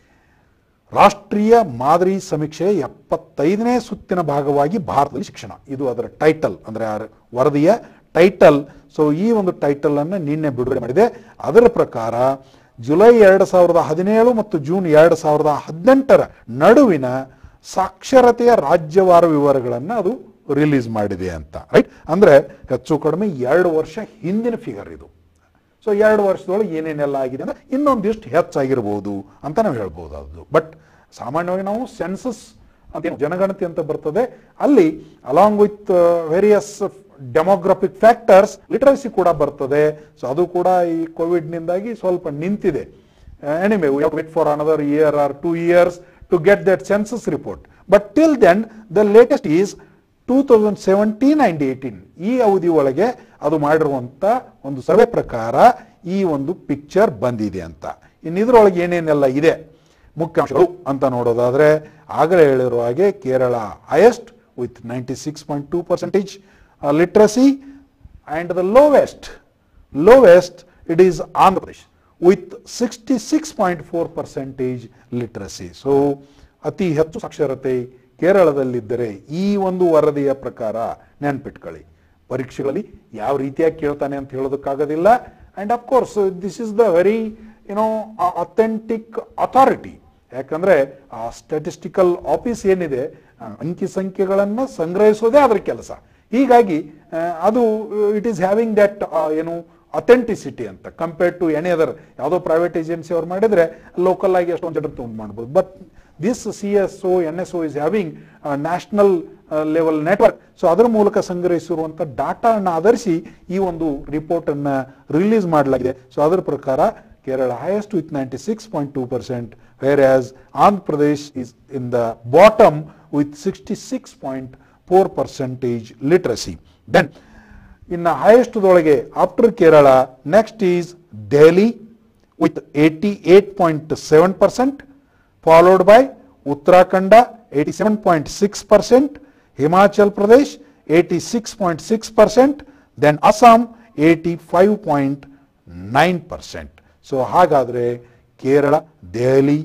ರಾಷ್ಟ್ರೀಯ ಮಾದರಿ ಸಮೀಕ್ಷೆ ಎಪ್ಪತ್ತೈದನೇ ಸುತ್ತಿನ ಭಾಗವಾಗಿ ಭಾರತದಲ್ಲಿ ಶಿಕ್ಷಣ ಇದು ಅದರ ಟೈಟಲ್ ಅಂದ್ರೆ ಆ ವರದಿಯ ಟೈಟಲ್ ಸೊ ಈ ಒಂದು ಟೈಟಲ್ ಅನ್ನು ನಿನ್ನೆ ಬಿಡುಗಡೆ ಮಾಡಿದೆ ಅದರ ಪ್ರಕಾರ ಜುಲೈ ಎರಡು ಸಾವಿರದ ಹದಿನೇಳು ಮತ್ತು ಜೂನ್ ಎರಡು ಸಾವಿರದ ಹದಿನೆಂಟರ ನಡುವಿನ ಸಾಕ್ಷರತೆಯ ರಾಜ್ಯವಾರ ವಿವರಗಳನ್ನು ಅದು ರಿಲೀಸ್ ಮಾಡಿದೆ ಅಂತ ರೈಟ್ ಅಂದ್ರೆ ಹೆಚ್ಚು ಕಡಿಮೆ ಎರಡು ವರ್ಷ ಹಿಂದಿನ ಫಿಗರ್ ಇದು ಸೊ ಎರಡು ವರ್ಷದೊಳಗೆ ಏನೇನೆಲ್ಲ ಆಗಿದೆ ಅಂದ್ರೆ ಇನ್ನೊಂದಿಷ್ಟು ಹೆಚ್ಚಾಗಿರ್ಬೋದು ಅಂತ ನಾವು ಹೇಳ್ಬೋದು ಅದು ಬಟ್ ಸಾಮಾನ್ಯವಾಗಿ ನಾವು ಸೆನ್ಸಸ್ ಅಂತ ಏನು ಜನಗಣತಿ ಅಂತ ಬರ್ತದೆ ಅಲ್ಲಿ along with various demographic factors literacy ಕೂಡ ಬರ್ತದೆ ಸೊ ಅದು ಕೂಡ ಈ ಕೋವಿಡ್ ನಿಂದಾಗಿ ಸ್ವಲ್ಪ ನಿಂತಿದೆ anyway we wait for another year or two years to get that census report but till then the latest is two thousand seventeen and eighteen ಈ ಅವಧಿ ಒಳಗೆ ಅದು ಮಾಡಿರುವಂತ ಒಂದು ಸರ್ವೆ ಪ್ರಕಾರ ಈ ಒಂದು ಪಿಕ್ಚರ್ ಬಂದಿದೆ ಅಂತ ಇನ್ನು ಇದ್ರೊಳಗೆ ಏನೇನೆಲ್ಲ ಇದೆ ಮುಖ್ಯಾಂಶಗಳು ಅಂತ ನೋಡೋದಾದ್ರೆ ಆಗಲೇ ಹೇಳಿರುವ ಹಾಗೆ Kerala highest with ninety six point two percentage literacy and the lowest lowest it is Andhra Pradesh with sixty six point four percentage literacy so ಅತಿ ಹೆಚ್ಚು ಸಾಕ್ಷರತೆ ಕೇರಳದಲ್ಲಿದ್ದರೆ ಈ ಒಂದು ವರದಿಯ ಪ್ರಕಾರ ನೆನ್ಪಿಟ್ಕೊಳ್ಳಿ ಪರೀಕ್ಷೆಗಳಲ್ಲಿ ಯಾವ ರೀತಿಯಾಗಿ ಕೇಳ್ತಾನೆ ಅಂತ ಹೇಳೋದಕ್ಕಾಗೋದಿಲ್ಲ and of course this is the very you know authentic authority ಯಾಕಂದ್ರೆ ಆ ಸ್ಟ್ಯಾಟಿಸ್ಟಿಕಲ್ ಆಫೀಸ್ ಏನಿದೆ ಆ, ಅಂಕಿ ಸಂಖ್ಯೆಗಳನ್ನು ಸಂಗ್ರಹಿಸೋದೇ ಅದರ ಕೆಲಸ ಹೀಗಾಗಿ ಆ, ಅದು ಇಟ್ ಈಸ್ ಹ್ಯಾವಿಂಗ್ ದಟ್ ಏನು ಅಥೆಂಟಿಸಿಟಿ ಅಂತ ಕಂಪೇರ್ಡ್ ಟು ಎನಿ ಅದರ್ ಯಾವುದೋ ಪ್ರೈವೇಟ್ ಏಜೆನ್ಸಿ ಅವ್ರು ಮಾಡಿದ್ರೆ ಲೋಕಲ್ ಆಗಿ ಎಷ್ಟೊಂದು ಜನರು ತೊಗೊಂಡು ಮಾಡ್ಬೋದು but this C S O N S O is having national level network so ಅದರ ಮೂಲಕ ಸಂಗ್ರಹಿಸಿರುವಂಥ ಡಾಟಾವನ್ನು ಆಧರಿಸಿ ಈ ಒಂದು ರಿಪೋರ್ಟ್ ಅನ್ನ ರಿಲೀಸ್ ಮಾಡಲಾಗಿದೆ ಸೊ ಅದರ ಪ್ರಕಾರ Kerala highest with ninety six point two percent whereas Andhra Pradesh is in the bottom with sixty six point four percentage literacy then ಇನ್ನು ಹೈಯೆಸ್ಟ್ದೊಳಗೆ after Kerala next is Delhi with eighty eight point seven percent followed by Uttarakhand eighty seven point six percent Himachal Pradesh eighty six point six percent then Assam eighty five point nine percent so ಹಾಗಾದರೆ ಕೇರಳ ದೆಹಲಿ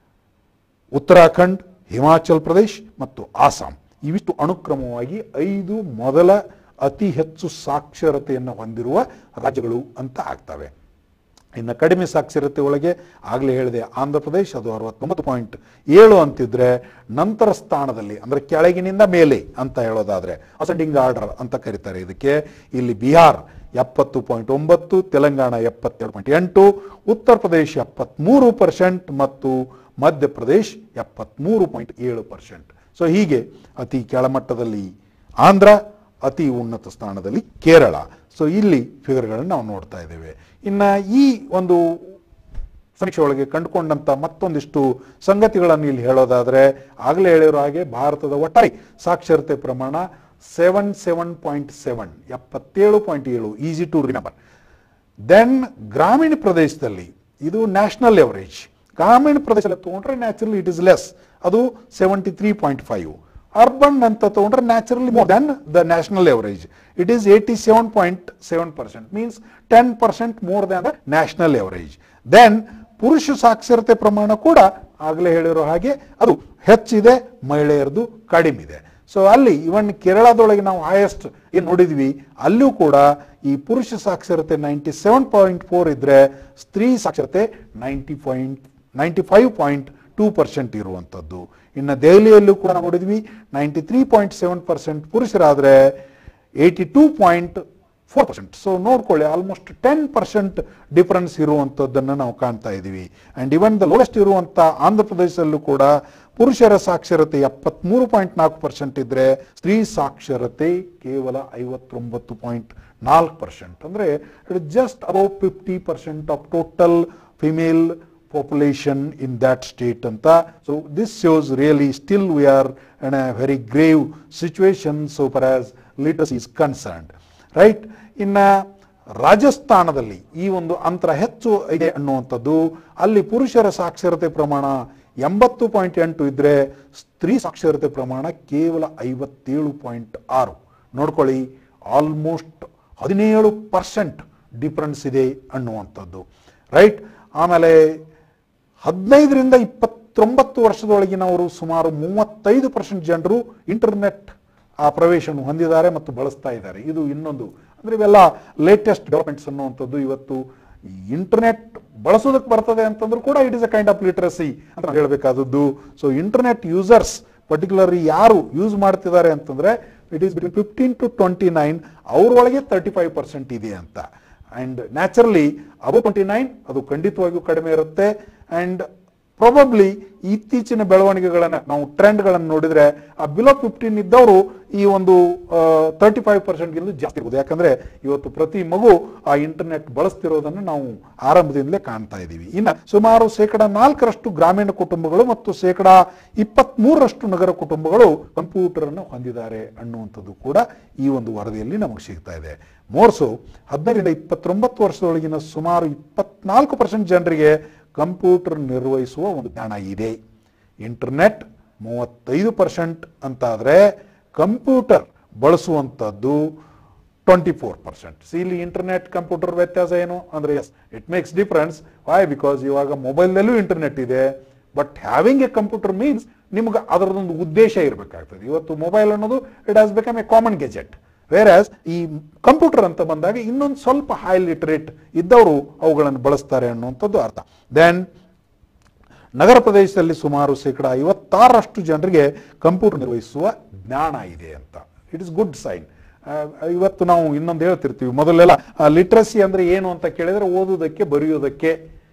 ಉತ್ತರಾಖಂಡ್ ಹಿಮಾಚಲ್ ಪ್ರದೇಶ್ ಮತ್ತು ಆಸಾಂ ಇವಿಷ್ಟು ಅನುಕ್ರಮವಾಗಿ ಐದು ಮೊದಲ ಅತಿ ಹೆಚ್ಚು ಸಾಕ್ಷರತೆಯನ್ನು ಹೊಂದಿರುವ ರಾಜ್ಯಗಳು ಅಂತ ಆಗ್ತವೆ ಇನ್ನು ಕಡಿಮೆ ಸಾಕ್ಷರತೆ ಒಳಗೆ ಆಗಲೇ ಹೇಳಿದೆ ಆಂಧ್ರ ಪ್ರದೇಶ್ ಅದು ಅರವತ್ತೊಂಬತ್ತು ಪಾಯಿಂಟ್ ಏಳು ಅಂತಿದ್ರೆ ನಂತರ ಸ್ಥಾನದಲ್ಲಿ ಅಂದ್ರೆ ಕೆಳಗಿನಿಂದ ಮೇಲೆ ಅಂತ ಹೇಳೋದಾದ್ರೆ ಅಸೆಂಡಿಂಗ್ ಆರ್ಡರ್ ಅಂತ ಕರೀತಾರೆ ಇದಕ್ಕೆ ಇಲ್ಲಿ ಬಿಹಾರ್ ಎಪ್ಪತ್ತು ಪಾಯಿಂಟ್ ಒಂಬತ್ತು ತೆಲಂಗಾಣ ಎಪ್ಪತ್ತೆರಡು ಪಾಯಿಂಟ್ ಎಂಟು ಉತ್ತರ ಪ್ರದೇಶ್ ಎಪ್ಪತ್ಮೂರು ಪರ್ಸೆಂಟ್ ಮತ್ತು ಮಧ್ಯಪ್ರದೇಶ್ ಎಪ್ಪತ್ಮೂರು ಪಾಯಿಂಟ್ ಏಳು ಪರ್ಸೆಂಟ್ ಸೊ ಹೀಗೆ ಅತಿ ಕೆಳಮಟ್ಟದಲ್ಲಿ ಆಂಧ್ರ ಅತಿ ಉನ್ನತ ಸ್ಥಾನದಲ್ಲಿ ಕೇರಳ ಸೊ ಇಲ್ಲಿ ಫಿಗರ್ಗಳನ್ನು ನಾವು ನೋಡ್ತಾ ಇದ್ದೇವೆ ಇನ್ನು ಈ ಒಂದು ಸಮೀಕ್ಷೆ ಒಳಗೆ ಕಂಡುಕೊಂಡಂತ ಮತ್ತೊಂದಿಷ್ಟು ಸಂಗತಿಗಳನ್ನು ಇಲ್ಲಿ ಹೇಳೋದಾದ್ರೆ ಆಗಲೇ ಹೇಳಿರೋ ಹಾಗೆ ಭಾರತದ ಒಟ್ಟಾರೆ ಸಾಕ್ಷರತೆ ಪ್ರಮಾಣ ಸೆವೆನ್ ಸೆವೆನ್ ಪಾಯಿಂಟ್ ಸೆವೆನ್ ಎಪ್ಪತ್ತೇಳು ಪಾಯಿಂಟ್ ಏಳು ಈಸಿ ಟು ರಿಮೆಂಬರ್ ದೆನ್ ಗ್ರಾಮೀಣ ಪ್ರದೇಶದಲ್ಲಿ ಇದು ನ್ಯಾಷನಲ್ ಎವರೇಜ್ ಗ್ರಾಮೀಣ ಪ್ರದೇಶದಲ್ಲಿ ತಗೊಂಡ್ರೆ ನ್ಯಾಚುರಲಿ ಇಟ್ ಇಸ್ ಲೆಸ್ ಅದು seventy three point five urban ಅಂತ ತಗೊಂಡ್ರೆ naturally more than the national average it is eighty seven point seven percent means ten percent more than the national average then ಪುರುಷ ಸಾಕ್ಷರತೆ ಪ್ರಮಾಣ ಕೂಡ ಆಗಲೇ ಹೇಳಿರೋ ಹಾಗೆ ಅದು ಹೆಚ್ಚಿದೆ ಮಹಿಳೆಯರದು ಕಡಿಮೆ ಇದೆ ಸೊ ಅಲ್ಲಿ ಇವನ್ ಕೇರಳದೊಳಗೆ ನಾವು ಹೈಯೆಸ್ಟ್ ಏನು ನೋಡಿದ್ವಿ ಅಲ್ಲೂ ಕೂಡ ಈ ಪುರುಷ ಸಾಕ್ಷರತೆ ನೈಂಟಿ ಸೆವೆನ್ ಪಾಯಿಂಟ್ ಫೋರ್ ಇದ್ರೆ ಸ್ತ್ರೀ ಸಾಕ್ಷರತೆ ninety point ninety five point two percent ಇರುವಂಥದ್ದು ಇನ್ನು ದೆಹಲಿಯಲ್ಲೂ ಕೂಡ ನಾವು ನೋಡಿದ್ವಿ ninety three point seven percent ಪುರುಷರಾದರೆ eighty two point four percent so ನೋಡ್ಕೊಳ್ಳಿ ಆಲ್ಮೋಸ್ಟ್ ಟೆನ್ ಪರ್ಸೆಂಟ್ ಡಿಫರೆನ್ಸ್ ಇರುವಂಥದ್ದನ್ನು ನಾವು ಕಾಣ್ತಾ ಇದ್ದೀವಿ ಆ್ಯಂಡ್ ಇವನ್ ದ ಲೋಯೆಸ್ಟ್ ಇರುವಂಥ ಆಂಧ್ರ ಪ್ರದೇಶದಲ್ಲೂ ಕೂಡ ಪುರುಷರ ಸಾಕ್ಷರತೆ ಎಪ್ಪತ್ಮೂರು ಪಾಯಿಂಟ್ ನಾಲ್ಕು ಪರ್ಸೆಂಟ್ ಇದ್ರೆ ಸ್ತ್ರೀ ಸಾಕ್ಷರತೆ ಕೇವಲ ಐವತ್ತೊಂಬತ್ತು ಪಾಯಿಂಟ್ ನಾಲ್ಕು ಪರ್ಸೆಂಟ್ ಅಂದರೆ it just above fifty percent of total female population in that state ಅಂತ so this shows really still we are in a very grave situation so far as literacy is concerned right ಇನ್ನು ರಾಜಸ್ಥಾನದಲ್ಲಿ ಈ ಒಂದು ಅಂತರ ಹೆಚ್ಚು ಇದೆ ಅನ್ನುವಂಥದ್ದು ಅಲ್ಲಿ ಪುರುಷರ ಸಾಕ್ಷರತೆ ಪ್ರಮಾಣ ಎಂಬತ್ತು ಪಾಯಿಂಟ್ ಎಂಟು ಇದ್ರೆ ಸ್ತ್ರೀ ಸಾಕ್ಷರತೆ ಪ್ರಮಾಣ ಕೇವಲ ಐವತ್ತೇಳು ಪಾಯಿಂಟ್ ಆರು ನೋಡ್ಕೊಳ್ಳಿ ಆಲ್ಮೋಸ್ಟ್ ಹದಿನೇಳು ಪರ್ಸೆಂಟ್ ಡಿಫ್ರೆನ್ಸ್ ಇದೆ ಅನ್ನುವಂಥದ್ದು ರೈಟ್ ಆಮೇಲೆ ಹದಿನೈದರಿಂದ ಇಪ್ಪತ್ತೊಂಬತ್ತು ವರ್ಷದೊಳಗಿನವರು ಸುಮಾರು ಮೂವತ್ತೈದು ಪರ್ಸೆಂಟ್ ಜನರು ಇಂಟರ್ನೆಟ್ ಆ ಪ್ರವೇಶವನ್ನು ಹೊಂದಿದ್ದಾರೆ ಮತ್ತು ಬಳಸ್ತಾ ಇದ್ದಾರೆ ಇದು ಇನ್ನೊಂದು ಅಂದ್ರೆ ಇವೆಲ್ಲ ಲೇಟೆಸ್ಟ್ ಡೆವಲಪ್ಮೆಂಟ್ಸ್ ಅನ್ನುವಂಥದ್ದು ಇವತ್ತು ಇಂಟರ್ನೆಟ್ ಬಳಸೋದಕ್ಕೆ ಬರ್ತದೆ ಅಂತಂದ್ರೂ ಕೂಡ it is a kind of literacy ಅಂತ ಹೇಳಬೇಕಾದದ್ದು ಸೊ ಇಂಟರ್ನೆಟ್ ಯೂಸರ್ಸ್ ಪರ್ಟಿಕ್ಯುಲರ್ಲಿ ಯಾರು ಯೂಸ್ ಮಾಡ್ತಿದ್ದಾರೆ ಅಂತಂದ್ರೆ it is between fifteen to twenty nine ಅವ್ರೊಳಗೆ ತರ್ಟಿ ಫೈವ್ ಪರ್ಸೆಂಟ್ ಇದೆ ಅಂತ and naturally above twenty nine ಅದು ಖಂಡಿತವಾಗಿಯೂ ಕಡಿಮೆ ಇರುತ್ತೆ ಅಂಡ್ ಪ್ರಾಬಬ್ಲಿ ಇತ್ತೀಚಿನ ಬೆಳವಣಿಗೆಗಳನ್ನ ನಾವು ಟ್ರೆಂಡ್ಗಳನ್ನು ನೋಡಿದ್ರೆ ಆ ಬಿಲೋ ಫಿಫ್ಟೀನ್ ಇದ್ದವರು ಈ ಒಂದು ತರ್ಟಿ ಫೈವ್ ಪರ್ಸೆಂಟ್ಗಿಂತ ಜಾಸ್ತಿ ಇರ್ಬೋದು ಯಾಕಂದ್ರೆ ಇವತ್ತು ಪ್ರತಿ ಮಗು ಆ ಇಂಟರ್ನೆಟ್ ಬಳಸ್ತಿರೋದನ್ನು ನಾವು ಆರಂಭದಿಂದಲೇ ಕಾಣ್ತಾ ಇದ್ದೀವಿ ಇನ್ನು ಸುಮಾರು ಶೇಕಡ ನಾಲ್ಕರಷ್ಟು ಗ್ರಾಮೀಣ ಕುಟುಂಬಗಳು ಮತ್ತು ಶೇಕಡ ಇಪ್ಪತ್ತ್ ಮೂರರಷ್ಟು ನಗರ ಕುಟುಂಬಗಳು ಕಂಪ್ಯೂಟರ್ ಅನ್ನು ಹೊಂದಿದ್ದಾರೆ ಅನ್ನುವಂಥದ್ದು ಕೂಡ ಈ ಒಂದು ವರದಿಯಲ್ಲಿ ನಮಗೆ ಸಿಗ್ತಾ ಇದೆ ಮೋರ್ಸು ಹದಿನೈದರಿಂದ ಇಪ್ಪತ್ತೊಂಬತ್ತು ವರ್ಷದೊಳಗಿನ ಸುಮಾರು ಇಪ್ಪತ್ನಾಲ್ಕು ಪರ್ಸೆಂಟ್ ಜನರಿಗೆ ಕಂಪ್ಯೂಟರ್ ನಿರ್ವಹಿಸುವ ಒಂದು ಜ್ಞಾನ ಇದೆ ಇಂಟರ್ನೆಟ್ ಮೂವತ್ತೈದು ಪರ್ಸೆಂಟ್ ಅಂತಾದರೆ ಕಂಪ್ಯೂಟರ್ ಬಳಸುವಂಥದ್ದು ಟ್ವೆಂಟಿ ಫೋರ್ ಪರ್ಸೆಂಟ್ ಇಲ್ಲಿ ಇಂಟರ್ನೆಟ್ ಕಂಪ್ಯೂಟರ್ ವ್ಯತ್ಯಾಸ ಏನು ಅಂದರೆ yes it makes difference why because ಇವಾಗ ಮೊಬೈಲ್ನಲ್ಲೂ ಇಂಟರ್ನೆಟ್ ಇದೆ but having a computer means ನಿಮ್ಗೆ ಅದರದೊಂದು ಉದ್ದೇಶ ಇರಬೇಕಾಗ್ತದೆ ಇವತ್ತು ಮೊಬೈಲ್ ಅನ್ನೋದು it has become a common gadget where ಈ ಕಂಪ್ಯೂಟರ್ ಅಂತ ಬಂದಾಗ ಇನ್ನೊಂದು ಸ್ವಲ್ಪ ಹೈ ಲಿಟರೇಟ್ ಇದ್ದವರು ಅವುಗಳನ್ನು ಬಳಸ್ತಾರೆ ಅನ್ನುವಂಥದ್ದು ಅರ್ಥ ದೆನ್ ನಗರ ಪ್ರದೇಶದಲ್ಲಿ ಸುಮಾರು ಶೇಕಡ ಐವತ್ತಾರರಷ್ಟು ಜನರಿಗೆ ಕಂಪ್ಯೂಟರ್ ನಿರ್ವಹಿಸುವ ಜ್ಞಾನ ಇದೆ ಅಂತ ಇಟ್ ಇಸ್ ಗುಡ್ ಸೈನ್ ಇವತ್ತು ನಾವು ಇನ್ನೊಂದು ಹೇಳ್ತಿರ್ತೀವಿ ಮೊದಲೆಲ್ಲ ಲಿಟ್ರಸಿ ಅಂದ್ರೆ ಏನು ಅಂತ ಕೇಳಿದ್ರೆ ಓದುವುದಕ್ಕೆ ಬರೆಯುವುದಕ್ಕೆ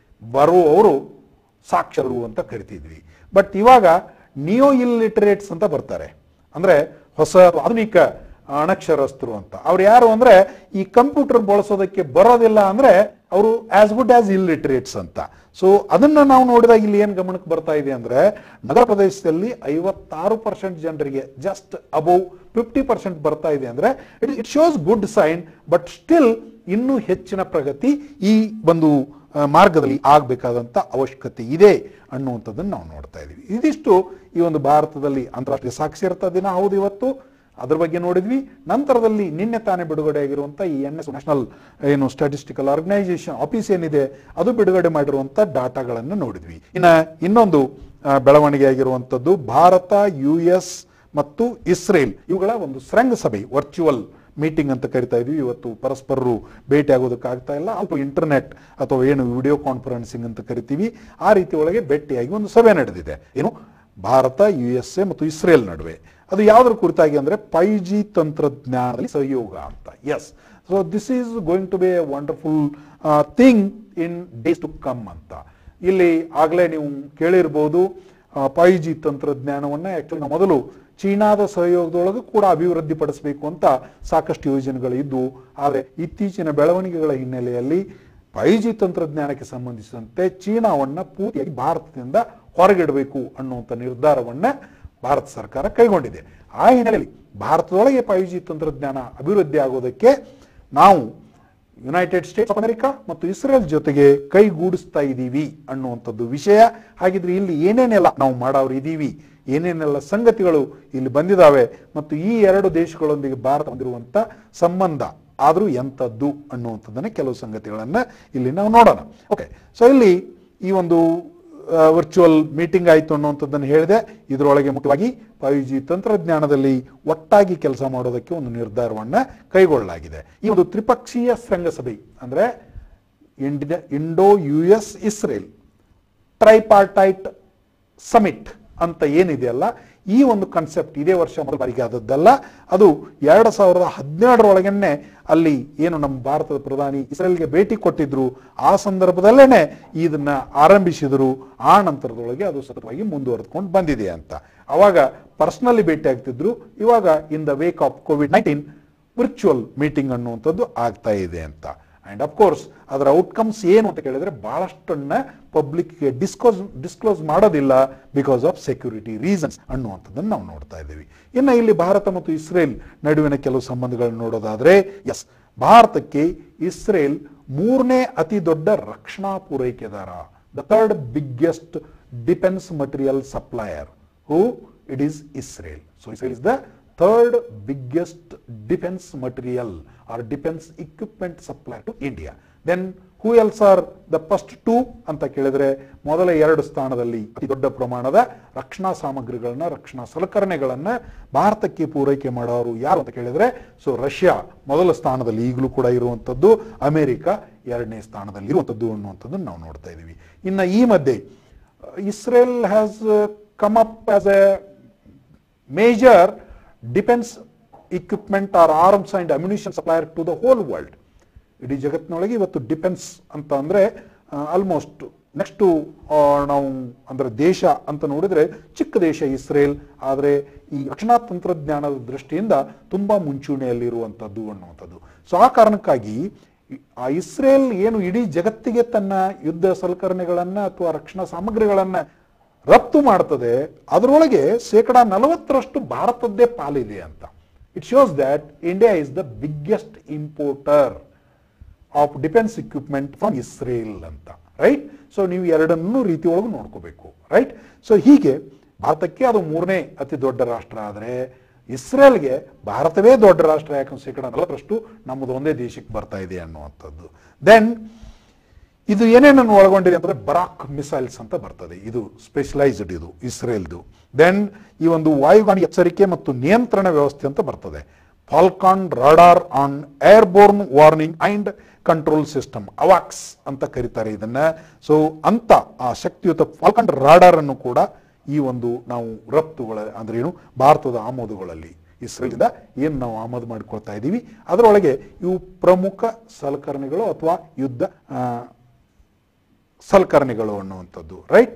ಬರುವವರು ಸಾಕ್ಷರರು ಅಂತ ಕರಿತಿದ್ವಿ ಬಟ್ ಇವಾಗ ನಿಯೋ ಇಲ್ಲಿಟರೇಟ್ಸ್ ಅಂತ ಬರ್ತಾರೆ ಅಂದ್ರೆ ಹೊಸ ಆಧುನಿಕ ಅನಕ್ಷರಸ್ಥರು ಅಂತ ಅವ್ರು ಯಾರು ಅಂದ್ರೆ ಈ ಕಂಪ್ಯೂಟರ್ ಬಳಸೋದಕ್ಕೆ ಬರೋದಿಲ್ಲ ಅಂದ್ರೆ ಅವರು ಆಸ್ ಗುಡ್ ಆಸ್ ಇಲ್ಲಿಟರೇಟ್ಸ್ ಅಂತ ಸೊ ಅದನ್ನ ನಾವು ನೋಡಿದಾಗ ಇಲ್ಲಿ ಏನ್ ಗಮನಕ್ಕೆ ಬರ್ತಾ ಇದೆ ಅಂದ್ರೆ ನಗರ ಪ್ರದೇಶದಲ್ಲಿ ಐವತ್ತಾರು ಪರ್ಸೆಂಟ್ ಜನರಿಗೆ ಜಸ್ಟ್ ಅಬೌವ್ ಫಿಫ್ಟಿ ಪರ್ಸೆಂಟ್ ಬರ್ತಾ ಇದೆ ಅಂದ್ರೆ it it shows good sign but still ಇನ್ನೂ ಹೆಚ್ಚಿನ ಪ್ರಗತಿ ಈ ಒಂದು ಆ, ಮಾರ್ಗದಲ್ಲಿ ಆಗಬೇಕಾದಂತ ಅವಶ್ಯಕತೆ ಇದೆ ಅನ್ನುವಂಥದ್ದನ್ನು ನಾವು ನೋಡ್ತಾ ಇದ್ದೀವಿ ಇದಿಷ್ಟು ಈ ಒಂದು ಭಾರತದಲ್ಲಿ ಅಂತಾರಾಷ್ಟ್ರೀಯ ಸಾಕ್ಷರತಾ ದಿನ ಹೌದು ಇವತ್ತು ಅದ್ರ ಬಗ್ಗೆ ನೋಡಿದ್ವಿ ನಂತರದಲ್ಲಿ ನಿನ್ನೆ ತಾನೇ ಬಿಡುಗಡೆ ಆಗಿರುವಂತ ಈ ಎನ್ ಎಸ್ ನ್ಯಾಷನಲ್ ಏನು ಸ್ಟಾಟಿಸ್ಟಿಕಲ್ ಆರ್ಗನೈಸೇಷನ್ ಆಫೀಸ್ ಏನಿದೆ ಅದು ಬಿಡುಗಡೆ ಮಾಡಿರುವಂತ ಡಾಟಾಗಳನ್ನು ನೋಡಿದ್ವಿ ಇನ್ನ ಇನ್ನೊಂದು ಆ, ಬೆಳವಣಿಗೆ ಆಗಿರುವಂತದ್ದು ಭಾರತ ಯು ಎಸ್ ಮತ್ತು ಇಸ್ರೇಲ್ ಇವುಗಳ ಒಂದು ಶೃಂಗಸಭೆ ವರ್ಚುವಲ್ ಮೀಟಿಂಗ್ ಅಂತ ಕರಿತಾ ಇದ್ವಿ ಇವತ್ತು ಪರಸ್ಪರರು ಭೇಟಿ ಆಗೋದಕ್ಕಾಗ್ತಾ ಇಲ್ಲ ಅಥವಾ ಇಂಟರ್ನೆಟ್ ಅಥವಾ ಏನು ವಿಡಿಯೋ ಕಾನ್ಫರೆನ್ಸಿಂಗ್ ಅಂತ ಕರಿತೀವಿ ಆ ರೀತಿ ಒಳಗೆ ಭೇಟಿಯಾಗಿ ಒಂದು ಸಭೆ ನಡೆದಿದೆ ಏನು ಭಾರತ ಯು ಎಸ್ ಎ ಮತ್ತು ಇಸ್ರೇಲ್ ನಡುವೆ ಅದು ಯಾವುದರ ಕುರಿತಾಗಿ ಅಂದ್ರೆ ಫೈ ಜಿ ತಂತ್ರಜ್ಞಾನದಲ್ಲಿ ಸಹಯೋಗ ಅಂತ yes so this is going to be a wonderful thing in days to come ಅಂತ ಇಲ್ಲಿ ಆಗಲೇ ನೀವು ಕೇಳಿರ್ಬೋದು ಫೈ ಜಿ ತಂತ್ರಜ್ಞಾನವನ್ನ ಆಕ್ಚುಲಿ ನಾವು ಮೊದಲು ಚೀನಾದ ಸಹಯೋಗದೊಳಗೆ ಕೂಡ ಅಭಿವೃದ್ಧಿ ಪಡಿಸಬೇಕು ಅಂತ ಸಾಕಷ್ಟು ಯೋಜನೆಗಳು ಇದ್ವು ಆದರೆ ಇತ್ತೀಚಿನ ಬೆಳವಣಿಗೆಗಳ ಹಿನ್ನೆಲೆಯಲ್ಲಿ ಫೈ ಜಿ ತಂತ್ರಜ್ಞಾನಕ್ಕೆ ಸಂಬಂಧಿಸಿದಂತೆ ಚೀನಾವನ್ನ ಪೂರ್ತಿಯಾಗಿ ಭಾರತದಿಂದ ಹೊರಗಿಡಬೇಕು ಅನ್ನುವಂಥ ನಿರ್ಧಾರವನ್ನ ಭಾರತ ಸರ್ಕಾರ ಕೈಗೊಂಡಿದೆ ಆ ಹಿನ್ನೆಲೆಯಲ್ಲಿ ಭಾರತದೊಳಗೆ ಫೈವ್ ಜಿ ತಂತ್ರಜ್ಞಾನ ಅಭಿವೃದ್ಧಿ ಆಗೋದಕ್ಕೆ ನಾವು ಯುನೈಟೆಡ್ ಸ್ಟೇಟ್ಸ್ ಆಫ್ ಅಮೆರಿಕ ಮತ್ತು ಇಸ್ರೇಲ್ ಜೊತೆಗೆ ಕೈಗೂಡಿಸ್ತಾ ಇದ್ದೀವಿ ಅನ್ನುವಂಥದ್ದು ವಿಷಯ ಹಾಗಿದ್ರೆ ಇಲ್ಲಿ ಏನೇನೆಲ್ಲ ನಾವು ಮಾಡೋರು ಇದ್ದೀವಿ ಏನೇನೆಲ್ಲ ಸಂಗತಿಗಳು ಇಲ್ಲಿ ಬಂದಿದ್ದಾವೆ ಮತ್ತು ಈ ಎರಡು ದೇಶಗಳೊಂದಿಗೆ ಭಾರತ ಹೊಂದಿರುವಂತ ಸಂಬಂಧ ಆದರೂ ಎಂಥದ್ದು ಅನ್ನುವಂಥದ್ದನ್ನ ಕೆಲವು ಸಂಗತಿಗಳನ್ನ ಇಲ್ಲಿ ನಾವು ನೋಡೋಣ ಓಕೆ ಸೊ ಇಲ್ಲಿ ಈ ಒಂದು ವರ್ಚುವಲ್ ಮೀಟಿಂಗ್ ಆಯಿತು ಅನ್ನುವಂಥದ್ದನ್ನು ಹೇಳಿದೆ ಇದರೊಳಗೆ ಮುಖ್ಯವಾಗಿ ಫೈವ್ ಜಿ ತಂತ್ರಜ್ಞಾನದಲ್ಲಿ ಒಟ್ಟಾಗಿ ಕೆಲಸ ಮಾಡೋದಕ್ಕೆ ಒಂದು ನಿರ್ಧಾರವನ್ನ ಕೈಗೊಳ್ಳಲಾಗಿದೆ ಈ ಒಂದು ತ್ರಿಪಕ್ಷೀಯ ಶೃಂಗಸಭೆ ಅಂದ್ರೆ India Indo U S Israel tripartite summit ಅಂತ ಏನಿದೆಯಲ್ಲ ಈ ಒಂದು ಕಾನ್ಸೆಪ್ಟ್ ಇದೇ ವರ್ಷ ಮೊದಲ ಬಾರಿಗೆ ಆದದ್ದಲ್ಲ ಅದು ಎರಡು ಸಾವಿರದ ಹದಿನೇಳರೊಳಗನೆ ಅಲ್ಲಿ ಏನು ನಮ್ಮ ಭಾರತದ ಪ್ರಧಾನಿ ಇಸ್ರೇಲ್ಗೆ ಭೇಟಿ ಕೊಟ್ಟಿದ್ರು ಆ ಸಂದರ್ಭದಲ್ಲೇನೆ ಇದನ್ನ ಆರಂಭಿಸಿದ್ರು ಆ ನಂತರದೊಳಗೆ ಅದು ಸತತವಾಗಿ ಮುಂದುವರೆದುಕೊಂಡು ಬಂದಿದೆ ಅಂತ ಅವಾಗ ಪರ್ಸನಲಿ ಭೇಟಿ ಆಗ್ತಿದ್ರು ಇವಾಗ in the wake of COVID nineteen virtual meeting ಅನ್ನುವಂಥದ್ದು ಆಗ್ತಾ ಇದೆ ಅಂತ ಅಂಡ್ ಕೋರ್ಸ್ ಅದರ ಔಟ್ಕಮ್ಸ್ ಏನು ಅಂತ ಕೇಳಿದ್ರೆ ಬಹಳಷ್ಟನ್ನ ಪಬ್ಲಿಕ್ಗೆ ಡಿಸ್ಕೋಸ್ ಡಿಸ್ಕ್ಲೋಸ್ ಮಾಡೋದಿಲ್ಲ ಬಿಕಾಸ್ ಆಫ್ ಸೆಕ್ಯೂರಿಟಿ ರೀಸನ್ಸ್ ಅನ್ನುವಂಥದ್ದನ್ನು ನಾವು ನೋಡ್ತಾ ಇದ್ದೀವಿ ಇನ್ನು ಇಲ್ಲಿ ಭಾರತ ಮತ್ತು ಇಸ್ರೇಲ್ ನಡುವಿನ ಕೆಲವು ಸಂಬಂಧಗಳನ್ನು ನೋಡೋದಾದ್ರೆ ಎಸ್ ಭಾರತಕ್ಕೆ ಇಸ್ರೇಲ್ ಮೂರನೇ ಅತಿ ದೊಡ್ಡ ರಕ್ಷಣಾ ಪೂರೈಕೆದಾರ the third biggest defence material supplier who it is Israel so Israel is the third biggest defence material or defence equipment supply to India then who else are the first two ಅಂತ ಕೇಳಿದ್ರೆ ಮೊದಲ ಎರಡು ಸ್ಥಾನದಲ್ಲಿ ಅತಿ ದೊಡ್ಡ ಪ್ರಮಾಣದ ರಕ್ಷಣಾ ಸಾಮಗ್ರಿಗಳನ್ನ ರಕ್ಷಣಾ ಸಲಕರಣೆಗಳನ್ನ ಭಾರತಕ್ಕೆ ಪೂರೈಕೆ ಮಾಡೋರು ಯಾರು ಅಂತ ಕೇಳಿದ್ರೆ ಸೊ ರಷ್ಯಾ ಮೊದಲ ಸ್ಥಾನದಲ್ಲಿ ಈಗಲೂ ಕೂಡ ಇರುವಂಥದ್ದು ಅಮೆರಿಕ ಎರಡನೇ ಸ್ಥಾನದಲ್ಲಿ ಇರುವಂಥದ್ದು ಅನ್ನುವಂಥದ್ದನ್ನು ನಾವು ನೋಡ್ತಾ ಇದ್ದೀವಿ ಇನ್ನು ಈ ಮಧ್ಯೆ Israel has come up as a major defence equipment or arms and ammunition supplier to the whole world ಇಡೀ ಜಗತ್ತಿನೊಳಗೆ ಇವತ್ತು ಡಿಫೆನ್ಸ್ ಅಂತ ಅಂದ್ರೆ ಆಲ್ಮೋಸ್ಟ್ ನೆಕ್ಸ್ಟ್ ನಾವು ಅಂದ್ರೆ ದೇಶ ಅಂತ ನೋಡಿದ್ರೆ ಚಿಕ್ಕ ದೇಶ ಇಸ್ರೇಲ್ ಆದರೆ ಈ ರಕ್ಷಣಾ ತಂತ್ರಜ್ಞಾನದ ದೃಷ್ಟಿಯಿಂದ ತುಂಬಾ ಮುಂಚೂಣಿಯಲ್ಲಿರುವಂಥದ್ದು ಅನ್ನುವಂಥದ್ದು ಸೊ ಆ ಕಾರಣಕ್ಕಾಗಿ ಈ- ಆ ಇಸ್ರೇಲ್ ಏನು ಇಡೀ ಜಗತ್ತಿಗೆ ತನ್ನ ಯುದ್ಧ ಸಲಕರಣೆಗಳನ್ನ ಅಥವಾ ರಕ್ಷಣಾ ಸಾಮಗ್ರಿಗಳನ್ನ ರಫ್ತು ಮಾಡ್ತದೆ ಅದರೊಳಗೆ ಶೇಕಡ ನಲವತ್ತರಷ್ಟು ಭಾರತದ್ದೇ ಪಾಲಿದೆ ಅಂತ it shows that India is the biggest importer of defence equipment from Israel ಅಂತ ರೈಟ್ ಸೊ ನೀವು ಎರಡನ್ನೂ ರೀತಿ ಒಳಗೆ ನೋಡ್ಕೋಬೇಕು ರೈಟ್ ಸೊ ಹೀಗೆ ಭಾರತಕ್ಕೆ ಅದು ಮೂರನೇ ಅತಿ ದೊಡ್ಡ ರಾಷ್ಟ್ರ ಆದರೆ ಇಸ್ರೇಲ್ಗೆ ಭಾರತವೇ ದೊಡ್ಡ ರಾಷ್ಟ್ರ ಯಾಕಂದ್ರೆ ಶೇಕಡ ನಲವತ್ತರಷ್ಟು ನಮ್ಮದು ಒಂದೇ ದೇಶಕ್ಕೆ ಬರ್ತಾ ಇದೆ ಅನ್ನುವಂಥದ್ದು ದೆನ್ ಇದು ಏನೇನನ್ನು ಒಳಗೊಂಡಿದೆ ಅಂತಂದ್ರೆ ಬರಾಕ್ ಮಿಸೈಲ್ಸ್ ಅಂತ ಬರ್ತದೆ ಇದು ಸ್ಪೆಷಲೈಸ್ಡ್ ಇದು ಇಸ್ರೇಲ್ದು ದೆನ್ ಈ ಒಂದು ವಾಯುಗಾಣಿ ಎಚ್ಚರಿಕೆ ಮತ್ತು ನಿಯಂತ್ರಣ ವ್ಯವಸ್ಥೆ ಅಂತ ಬರ್ತದೆ Falcon radar on airborne warning and control system ಅವಾಕ್ಸ್ ಅಂತ ಕರೀತಾರೆ ಇದನ್ನ ಸೊ ಅಂತ ಆ ಶಕ್ತಿಯುತ ಫಾಲ್ಕಾನ್ ರಾಡಾರ್ ಅನ್ನು ಕೂಡ ಈ ಒಂದು ನಾವು ರಫ್ತುಗಳ ಅಂದ್ರೆ ಏನು ಭಾರತದ ಆಮದುಗಳಲ್ಲಿ ಇಸ್ರೇಲಿಂದ ಏನು ನಾವು ಆಮದು ಮಾಡ್ಕೊಳ್ತಾ ಇದ್ದೀವಿ ಅದರೊಳಗೆ ಇವು ಪ್ರಮುಖ ಸಲಕರಣೆಗಳು ಅಥವಾ ಯುದ್ಧ ಆ, ಸಲಕರಣೆಗಳು ಅನ್ನುವಂಥದ್ದು ರೈಟ್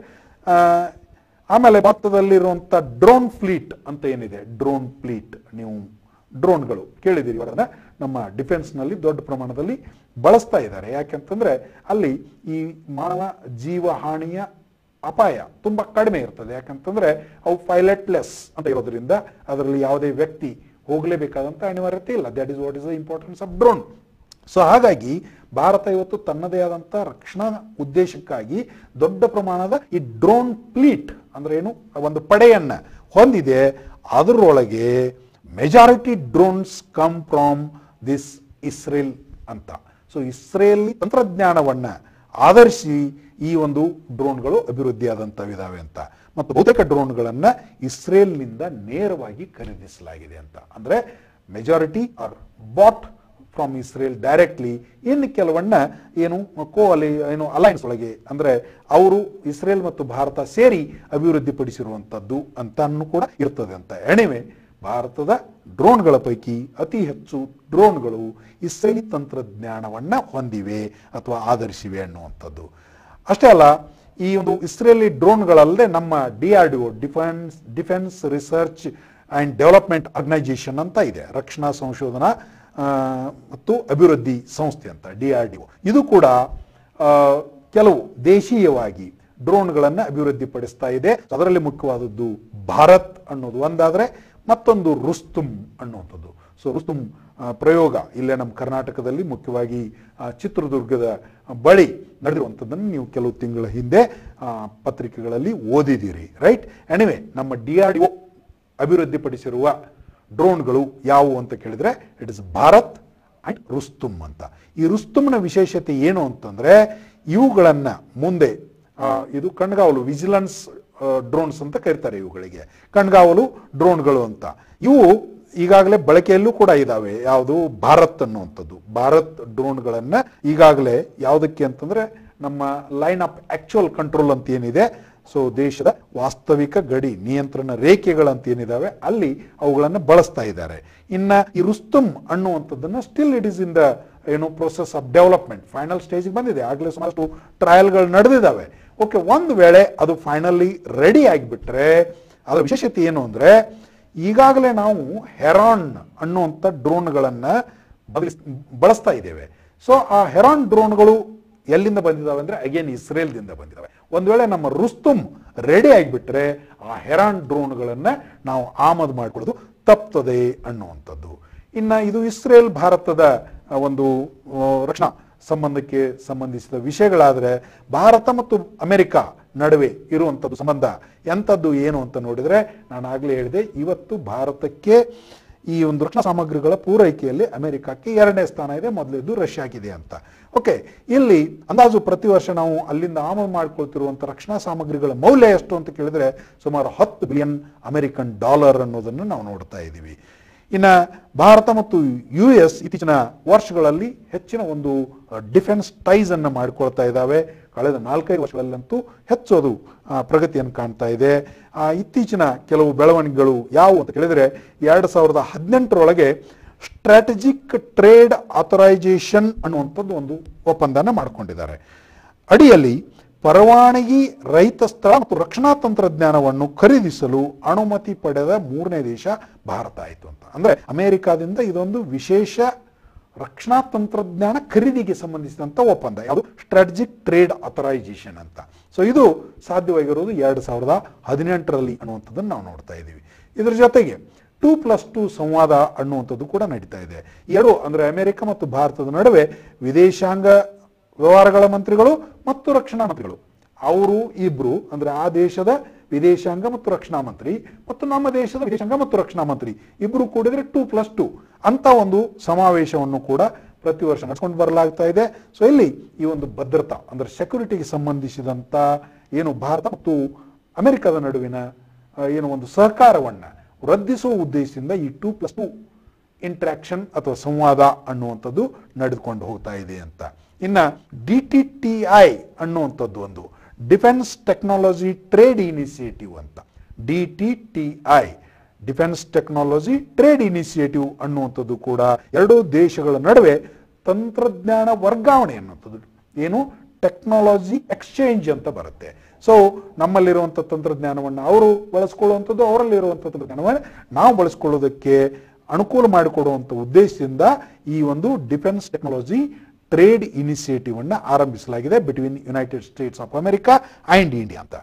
ಆಮೇಲೆ ಭಾರತದಲ್ಲಿರುವಂಥ ಡ್ರೋನ್ ಫ್ಲೀಟ್ ಅಂತ ಏನಿದೆ ಡ್ರೋನ್ ಫ್ಲೀಟ್ ನೀವು ಡ್ರೋನ್ಗಳು ಕೇಳಿದಿರಿ ಅದನ್ನ ನಮ್ಮ ಡಿಫೆನ್ಸ್ನಲ್ಲಿ ದೊಡ್ಡ ಪ್ರಮಾಣದಲ್ಲಿ ಬಳಸ್ತಾ ಇದ್ದಾರೆ ಯಾಕೆಂತಂದ್ರೆ ಅಲ್ಲಿ ಈ ಮಾನವ ಜೀವ ಹಾನಿಯ ಅಪಾಯ ತುಂಬಾ ಕಡಿಮೆ ಇರ್ತದೆ ಯಾಕಂತಂದ್ರೆ ಅವು ಪೈಲಟ್ಲೆಸ್ ಅಂತ ಇರೋದ್ರಿಂದ ಅದರಲ್ಲಿ ಯಾವುದೇ ವ್ಯಕ್ತಿ ಹೋಗಲೇಬೇಕಾದಂತ ಅನಿವಾರ್ಯತೆ ಇಲ್ಲ that is what is the importance of drone so ಹಾಗಾಗಿ ಭಾರತ ಇವತ್ತು ತನ್ನದೇ ಆದಂತ ರಕ್ಷಣಾ ಉದ್ದೇಶಕ್ಕಾಗಿ ದೊಡ್ಡ ಪ್ರಮಾಣದ ಈ ಡ್ರೋನ್ ಫ್ಲೀಟ್ ಅಂದ್ರೆ ಏನು ಒಂದು ಪಡೆಯನ್ನ ಹೊಂದಿದೆ ಅದರೊಳಗೆ majority drones come from this Israel ಅಂತ ಸೊ ಇಸ್ರೇಲ್ ತಂತ್ರಜ್ಞಾನವನ್ನ ಆಧರಿಸಿ ಈ ಒಂದು ಡ್ರೋನ್ಗಳು ಅಭಿವೃದ್ಧಿಯಾದಂಥವಿದಾವೆ ಅಂತ ಮತ್ತು ಬಹುತೇಕ ಡ್ರೋನ್ಗಳನ್ನ ಇಸ್ರೇಲ್ನಿಂದ ನೇರವಾಗಿ ಖರೀದಿಸಲಾಗಿದೆ ಅಂತ ಅಂದ್ರೆ majority are bought from Israel directly ಇನ್ನು ಕೆಲವನ್ನ ಏನು ಕೋ ಅಲಿ ಏನು ಅಲೈನ್ಸ್ ಒಳಗೆ ಅಂದ್ರೆ ಅವರು ಇಸ್ರೇಲ್ ಮತ್ತು ಭಾರತ ಸೇರಿ ಅಭಿವೃದ್ಧಿಪಡಿಸಿರುವಂತದ್ದು ಅಂತಾನು ಕೂಡ ಇರ್ತದೆ ಅಂತ ಎಣಿವೆ ಭಾರತದ ಡ್ರೋನ್ಗಳ ಪೈಕಿ ಅತಿ ಹೆಚ್ಚು ಡ್ರೋನ್ಗಳು ಇಸ್ರೇಲಿ ತಂತ್ರಜ್ಞಾನವನ್ನ ಹೊಂದಿವೆ ಅಥವಾ ಆಧರಿಸಿವೆ ಅನ್ನುವಂಥದ್ದು ಅಷ್ಟೇ ಅಲ್ಲ ಈ ಒಂದು ಇಸ್ರೇಲಿ ಡ್ರೋನ್ಗಳಲ್ಲದೆ ನಮ್ಮ D R D O Defence Defence Research and Development Organisation ಅಂತ ಇದೆ ರಕ್ಷಣಾ ಸಂಶೋಧನಾ ಆ, ಮತ್ತು ಅಭಿವೃದ್ಧಿ ಸಂಸ್ಥೆ ಅಂತ ಡಿ ಆರ್ ಡಿ ಒ ಇದು ಕೂಡ ಆ, ಕೆಲವು ದೇಶೀಯವಾಗಿ ಡ್ರೋನ್ಗಳನ್ನ ಅಭಿವೃದ್ಧಿಪಡಿಸ್ತಾ ಇದೆ ಅದರಲ್ಲಿ ಮುಖ್ಯವಾದದ್ದು ಭಾರತ್ ಅನ್ನೋದು ಒಂದಾದ್ರೆ ಮತ್ತೊಂದು ರುಸ್ತುಮ್ ಅನ್ನುವಂಥದ್ದು ಸೊ ರುಸ್ತುಮ್ ಆ, ಪ್ರಯೋಗ ಇಲ್ಲೇ ನಮ್ಮ ಕರ್ನಾಟಕದಲ್ಲಿ ಮುಖ್ಯವಾಗಿ ಆ, ಚಿತ್ರದುರ್ಗದ ಬಳಿ ನಡೆದಿರುವಂಥದ್ದನ್ನು ನೀವು ಕೆಲವು ತಿಂಗಳ ಹಿಂದೆ ಆ, ಪತ್ರಿಕೆಗಳಲ್ಲಿ ಓದಿದ್ದೀರಿ ರೈಟ್ ಎನಿವೆ ನಮ್ಮ ಡಿ ಆರ್ ಡಿ ಅಭಿವೃದ್ಧಿಪಡಿಸಿರುವ ಡ್ರೋನ್ಗಳು ಯಾವುವು ಅಂತ ಕೇಳಿದ್ರೆ it is Bharat and Rustom ಅಂತ ಈ ರುಸ್ತುಮ್ನ ವಿಶೇಷತೆ ಏನು ಅಂತಂದ್ರೆ ಇವುಗಳನ್ನ ಮುಂದೆ ಆ, ಇದು ಕಣ್ಗಾವಲು ವಿಜಿಲೆನ್ಸ್ ಡ್ರೋನ್ಸ್ ಅಂತ ಕರೀತಾರೆ ಇವುಗಳಿಗೆ ಕಣ್ಗಾವಲು ಡ್ರೋನ್ಗಳು ಅಂತ ಇವು ಈಗಾಗಲೇ ಬಳಕೆಯಲ್ಲೂ ಕೂಡ ಇದಾವೆ ಯಾವುದು ಭಾರತ್ ಅನ್ನುವಂಥದ್ದು ಭಾರತ್ ಡ್ರೋನ್ಗಳನ್ನ ಈಗಾಗಲೇ ಯಾವುದಕ್ಕೆ ಅಂತಂದ್ರೆ ನಮ್ಮ ಲೈನ್ ಆಫ್ ಆಕ್ಚುಯಲ್ ಕಂಟ್ರೋಲ್ ಅಂತ ಏನಿದೆ ಸೊ ದೇಶದ ವಾಸ್ತವಿಕ ಗಡಿ ನಿಯಂತ್ರಣ ರೇಖೆಗಳಂತ ಏನಿದಾವೆ ಅಲ್ಲಿ ಅವುಗಳನ್ನು ಬಳಸ್ತಾ ಇದ್ದಾರೆ ಇನ್ನ ಈ ರುಸ್ತುಮ್ ಅನ್ನುವಂಥದ್ದನ್ನ still it is in the ಏನು process of development final stage ಬಂದಿದೆ ಆಗಲೇ ಸುಮಾರಷ್ಟು ಟ್ರಯಲ್ಗಳು ನಡೆದಿದ್ದಾವೆ ಓಕೆ ಒಂದು ವೇಳೆ ಅದು ಫೈನಲಿ ರೆಡಿ ಆಗಿಬಿಟ್ರೆ ಅದರ ವಿಶೇಷತೆ ಏನು ಅಂದ್ರೆ ಈಗಾಗಲೇ ನಾವು ಹೆರಾನ್ ಅನ್ನುವಂಥ ಡ್ರೋನ್ಗಳನ್ನ ಬದಲಿಸ್ ಬಳಸ್ತಾ ಇದ್ದೇವೆ ಸೊ ಆ ಹೆರಾನ್ ಡ್ರೋನ್ಗಳು ಎಲ್ಲಿಂದ ಬಂದಿದಾವೆ ಅಂದ್ರೆ ಅಗೇನ್ ಇಸ್ರೇಲ್ದಿಂದ ಬಂದಿದಾವೆ ಒಂದ್ ವೇಳೆ ನಮ್ಮ ರುಸ್ತುಮ್ ರೆಡಿ ಆಗಿಬಿಟ್ರೆ ಆ ಹೆರಾನ್ ಡ್ರೋನ್ಗಳನ್ನ ನಾವು ಆಮದು ಮಾಡ್ಕೊಳ್ಳೋದು ತಪ್ತದೆ ಅನ್ನುವಂಥದ್ದು ಇನ್ನ ಇದು ಇಸ್ರೇಲ್ ಭಾರತದ ಆ, ಒಂದು ಆ, ರಕ್ಷಣಾ ಸಂಬಂಧಕ್ಕೆ ಸಂಬಂಧಿಸಿದ ವಿಷಯಗಳಾದ್ರೆ ಭಾರತ ಮತ್ತು ಅಮೆರಿಕ ನಡುವೆ ಇರುವಂಥದ್ದು ಸಂಬಂಧ ಎಂಥದ್ದು ಏನು ಅಂತ ನೋಡಿದ್ರೆ ನಾನು ಆಗ್ಲೇ ಹೇಳಿದೆ ಇವತ್ತು ಭಾರತಕ್ಕೆ ಈ ಒಂದು ರಕ್ಷಣಾ ಸಾಮಗ್ರಿಗಳ ಪೂರೈಕೆಯಲ್ಲಿ ಅಮೆರಿಕಕ್ಕೆ ಎರಡನೇ ಸ್ಥಾನ ಇದೆ ಮೊದಲಿದ್ದು ರಷ್ಯಾಗಿದೆ ಅಂತ ಓಕೆ ಇಲ್ಲಿ ಅಂದಾಜು ಪ್ರತಿ ವರ್ಷ ನಾವು ಅಲ್ಲಿಂದ ಆಮದು ಮಾಡ್ಕೊಳ್ತಿರುವಂಥ ರಕ್ಷಣಾ ಸಾಮಗ್ರಿಗಳ ಮೌಲ್ಯ ಎಷ್ಟು ಅಂತ ಕೇಳಿದ್ರೆ ಸುಮಾರು ಹತ್ತು ಬಿಲಿಯನ್ ಅಮೆರಿಕನ್ ಡಾಲರ್ ಅನ್ನೋದನ್ನು ನಾವು ನೋಡ್ತಾ ಇದ್ದೀವಿ ಇನ್ನ ಭಾರತ ಮತ್ತು ಯು ಎಸ್ ಇತ್ತೀಚಿನ ವರ್ಷಗಳಲ್ಲಿ ಹೆಚ್ಚಿನ ಒಂದು ಡಿಫೆನ್ಸ್ ಟೈಸ್ ಅನ್ನ ಮಾಡಿಕೊಳ್ತಾ ಇದ್ದಾವೆ ಕಳೆದ ನಾಲ್ಕೈದು ವರ್ಷಗಳಲ್ಲಂತೂ ಹೆಚ್ಚು ಅದು ಆ, ಪ್ರಗತಿಯನ್ನು ಕಾಣ್ತಾ ಇದೆ ಆ, ಇತ್ತೀಚಿನ ಕೆಲವು ಬೆಳವಣಿಗೆಗಳು ಯಾವುವು ಅಂತ ಕೇಳಿದ್ರೆ ಎರಡ್ ಸಾವಿರದ ಹದಿನೆಂಟರೊಳಗೆ ಸ್ಟ್ರಾಟಜಿಕ್ ಟ್ರೇಡ್ ಆಥರೈಸೇಷನ್ ಅನ್ನುವಂಥದ್ದು ಒಂದು ಒಪ್ಪಂದನ ಮಾಡಿಕೊಂಡಿದ್ದಾರೆ ಅಡಿಯಲ್ಲಿ ಪರವಾನಗಿ ರಹಿತ ಸ್ಥಳ ಮತ್ತು ರಕ್ಷಣಾ ತಂತ್ರಜ್ಞಾನವನ್ನು ಖರೀದಿಸಲು ಅನುಮತಿ ಪಡೆದ ಮೂರನೇ ದೇಶ ಭಾರತ ಆಯಿತು ಅಂತ ಅಂದ್ರೆ ಅಮೆರಿಕಾದಿಂದ ಇದೊಂದು ವಿಶೇಷ ರಕ್ಷಣಾ ತಂತ್ರಜ್ಞಾನ ಖರೀದಿಗೆ ಸಂಬಂಧಿಸಿದಂತ ಒಪ್ಪಂದ ಯಾವುದು ಸ್ಟ್ರಾಟಜಿಕ್ ಟ್ರೇಡ್ ಆಥರೈಸೇಷನ್ ಅಂತ ಸೊ ಇದು ಸಾಧ್ಯವಾಗಿರೋದು ಎರಡು ಸಾವಿರದ ಹದಿನೆಂಟರಲ್ಲಿ ಅನ್ನುವಂಥದ್ದನ್ನು ನಾವು ನೋಡ್ತಾ ಇದ್ದೀವಿ ಇದ್ರ ಜೊತೆಗೆ ಟೂ ಪ್ಲಸ್ ಟೂ ಸಂವಾದ ಅನ್ನುವಂಥದ್ದು ಕೂಡ ನಡೀತಾ ಇದೆ ಎರಡು ಅಂದ್ರೆ ಅಮೆರಿಕ ಮತ್ತು ಭಾರತದ ನಡುವೆ ವಿದೇಶಾಂಗ ವ್ಯವಹಾರಗಳ ಮಂತ್ರಿಗಳು ಮತ್ತು ರಕ್ಷಣಾ ಮಂತ್ರಿಗಳು ಅವರು ಇಬ್ರು ಅಂದ್ರೆ ಆ ದೇಶದ ವಿದೇಶಾಂಗ ಮತ್ತು ರಕ್ಷಣಾ ಮಂತ್ರಿ ಮತ್ತು ನಮ್ಮ ದೇಶದ ವಿದೇಶಾಂಗ ಮತ್ತು ರಕ್ಷಣಾ ಮಂತ್ರಿ ಇಬ್ರು ಕೂಡಿದ್ರೆ ಟೂ ಪ್ಲಸ್ ಟೂ ಅಂತ ಒಂದು ಸಮಾವೇಶವನ್ನು ಕೂಡ ಪ್ರತಿ ವರ್ಷ ನಡೆಸ್ಕೊಂಡು ಬರಲಾಗ್ತಾ ಇದೆ ಸೊ ಇಲ್ಲಿ ಈ ಒಂದು ಭದ್ರತಾ ಅಂದ್ರೆ ಸೆಕ್ಯೂರಿಟಿಗೆ ಸಂಬಂಧಿಸಿದಂತ ಏನು ಭಾರತ ಮತ್ತು ಅಮೆರಿಕದ ನಡುವಿನ ಆ, ಏನು ಒಂದು ಸಹಕಾರವನ್ನ ವೃದ್ಧಿಸುವ ಉದ್ದೇಶದಿಂದ ಈ ಟೂ ಪ್ಲಸ್ ಟೂ ಇಂಟ್ರಾಕ್ಷನ್ ಅಥವಾ ಸಂವಾದ ಅನ್ನುವಂಥದ್ದು ನಡೆದುಕೊಂಡು ಹೋಗ್ತಾ ಇದೆ ಅಂತ ಇನ್ನ ಡಿ ಟಿ ಟಿ ಐ ಅನ್ನುವಂಥದ್ದು ಒಂದು ಡಿಫೆನ್ಸ್ ಟೆಕ್ನಾಲಜಿ ಟ್ರೇಡ್ ಇನಿಷಿಯೇಟಿವ್ ಅಂತ D T T I Defence Technology Trade Initiative ಅನ್ನುವಂಥದ್ದು ಕೂಡ ಎರಡೂ ದೇಶಗಳ ನಡುವೆ ತಂತ್ರಜ್ಞಾನ ವರ್ಗಾವಣೆ ಅನ್ನುವಂಥದ್ದು ಏನು ಟೆಕ್ನಾಲಜಿ ಎಕ್ಸ್ಚೇಂಜ್ ಅಂತ ಬರುತ್ತೆ ಸೊ ನಮ್ಮಲ್ಲಿರುವಂಥ ತಂತ್ರಜ್ಞಾನವನ್ನು ಅವರು ಬಳಸ್ಕೊಳ್ಳುವಂಥದ್ದು ಅವರಲ್ಲಿರುವಂಥ ತಂತ್ರಜ್ಞಾನವನ್ನು ನಾವು ಬಳಸ್ಕೊಳ್ಳೋದಕ್ಕೆ ಅನುಕೂಲ ಮಾಡಿಕೊಡುವಂಥ ಉದ್ದೇಶದಿಂದ ಈ ಒಂದು ಡಿಫೆನ್ಸ್ ಟೆಕ್ನಾಲಜಿ ಟ್ರೇಡ್ ಇನಿಷಿಯೇಟಿವ್ ಅನ್ನ ಆರಂಭಿಸಲಾಗಿದೆ between United States of America and India ಅಂತ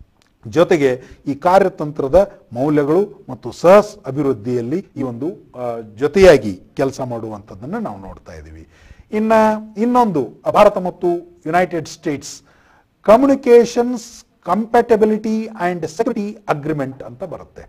ಜೊತೆಗೆ ಈ ಕಾರ್ಯತಂತ್ರದ ಮೌಲ್ಯಗಳು ಮತ್ತು ಸಹ ಅಭಿವೃದ್ಧಿಯಲ್ಲಿ ಈ ಒಂದು ಆ, ಜೊತೆಯಾಗಿ ಕೆಲಸ ಮಾಡುವಂಥದ್ದನ್ನು ನಾವು ನೋಡ್ತಾ ಇದ್ದೀವಿ ಇನ್ನ ಇನ್ನೊಂದು ಭಾರತ ಮತ್ತು United States Communications Compatibility and Security Agreement ಅಂತ ಬರುತ್ತೆ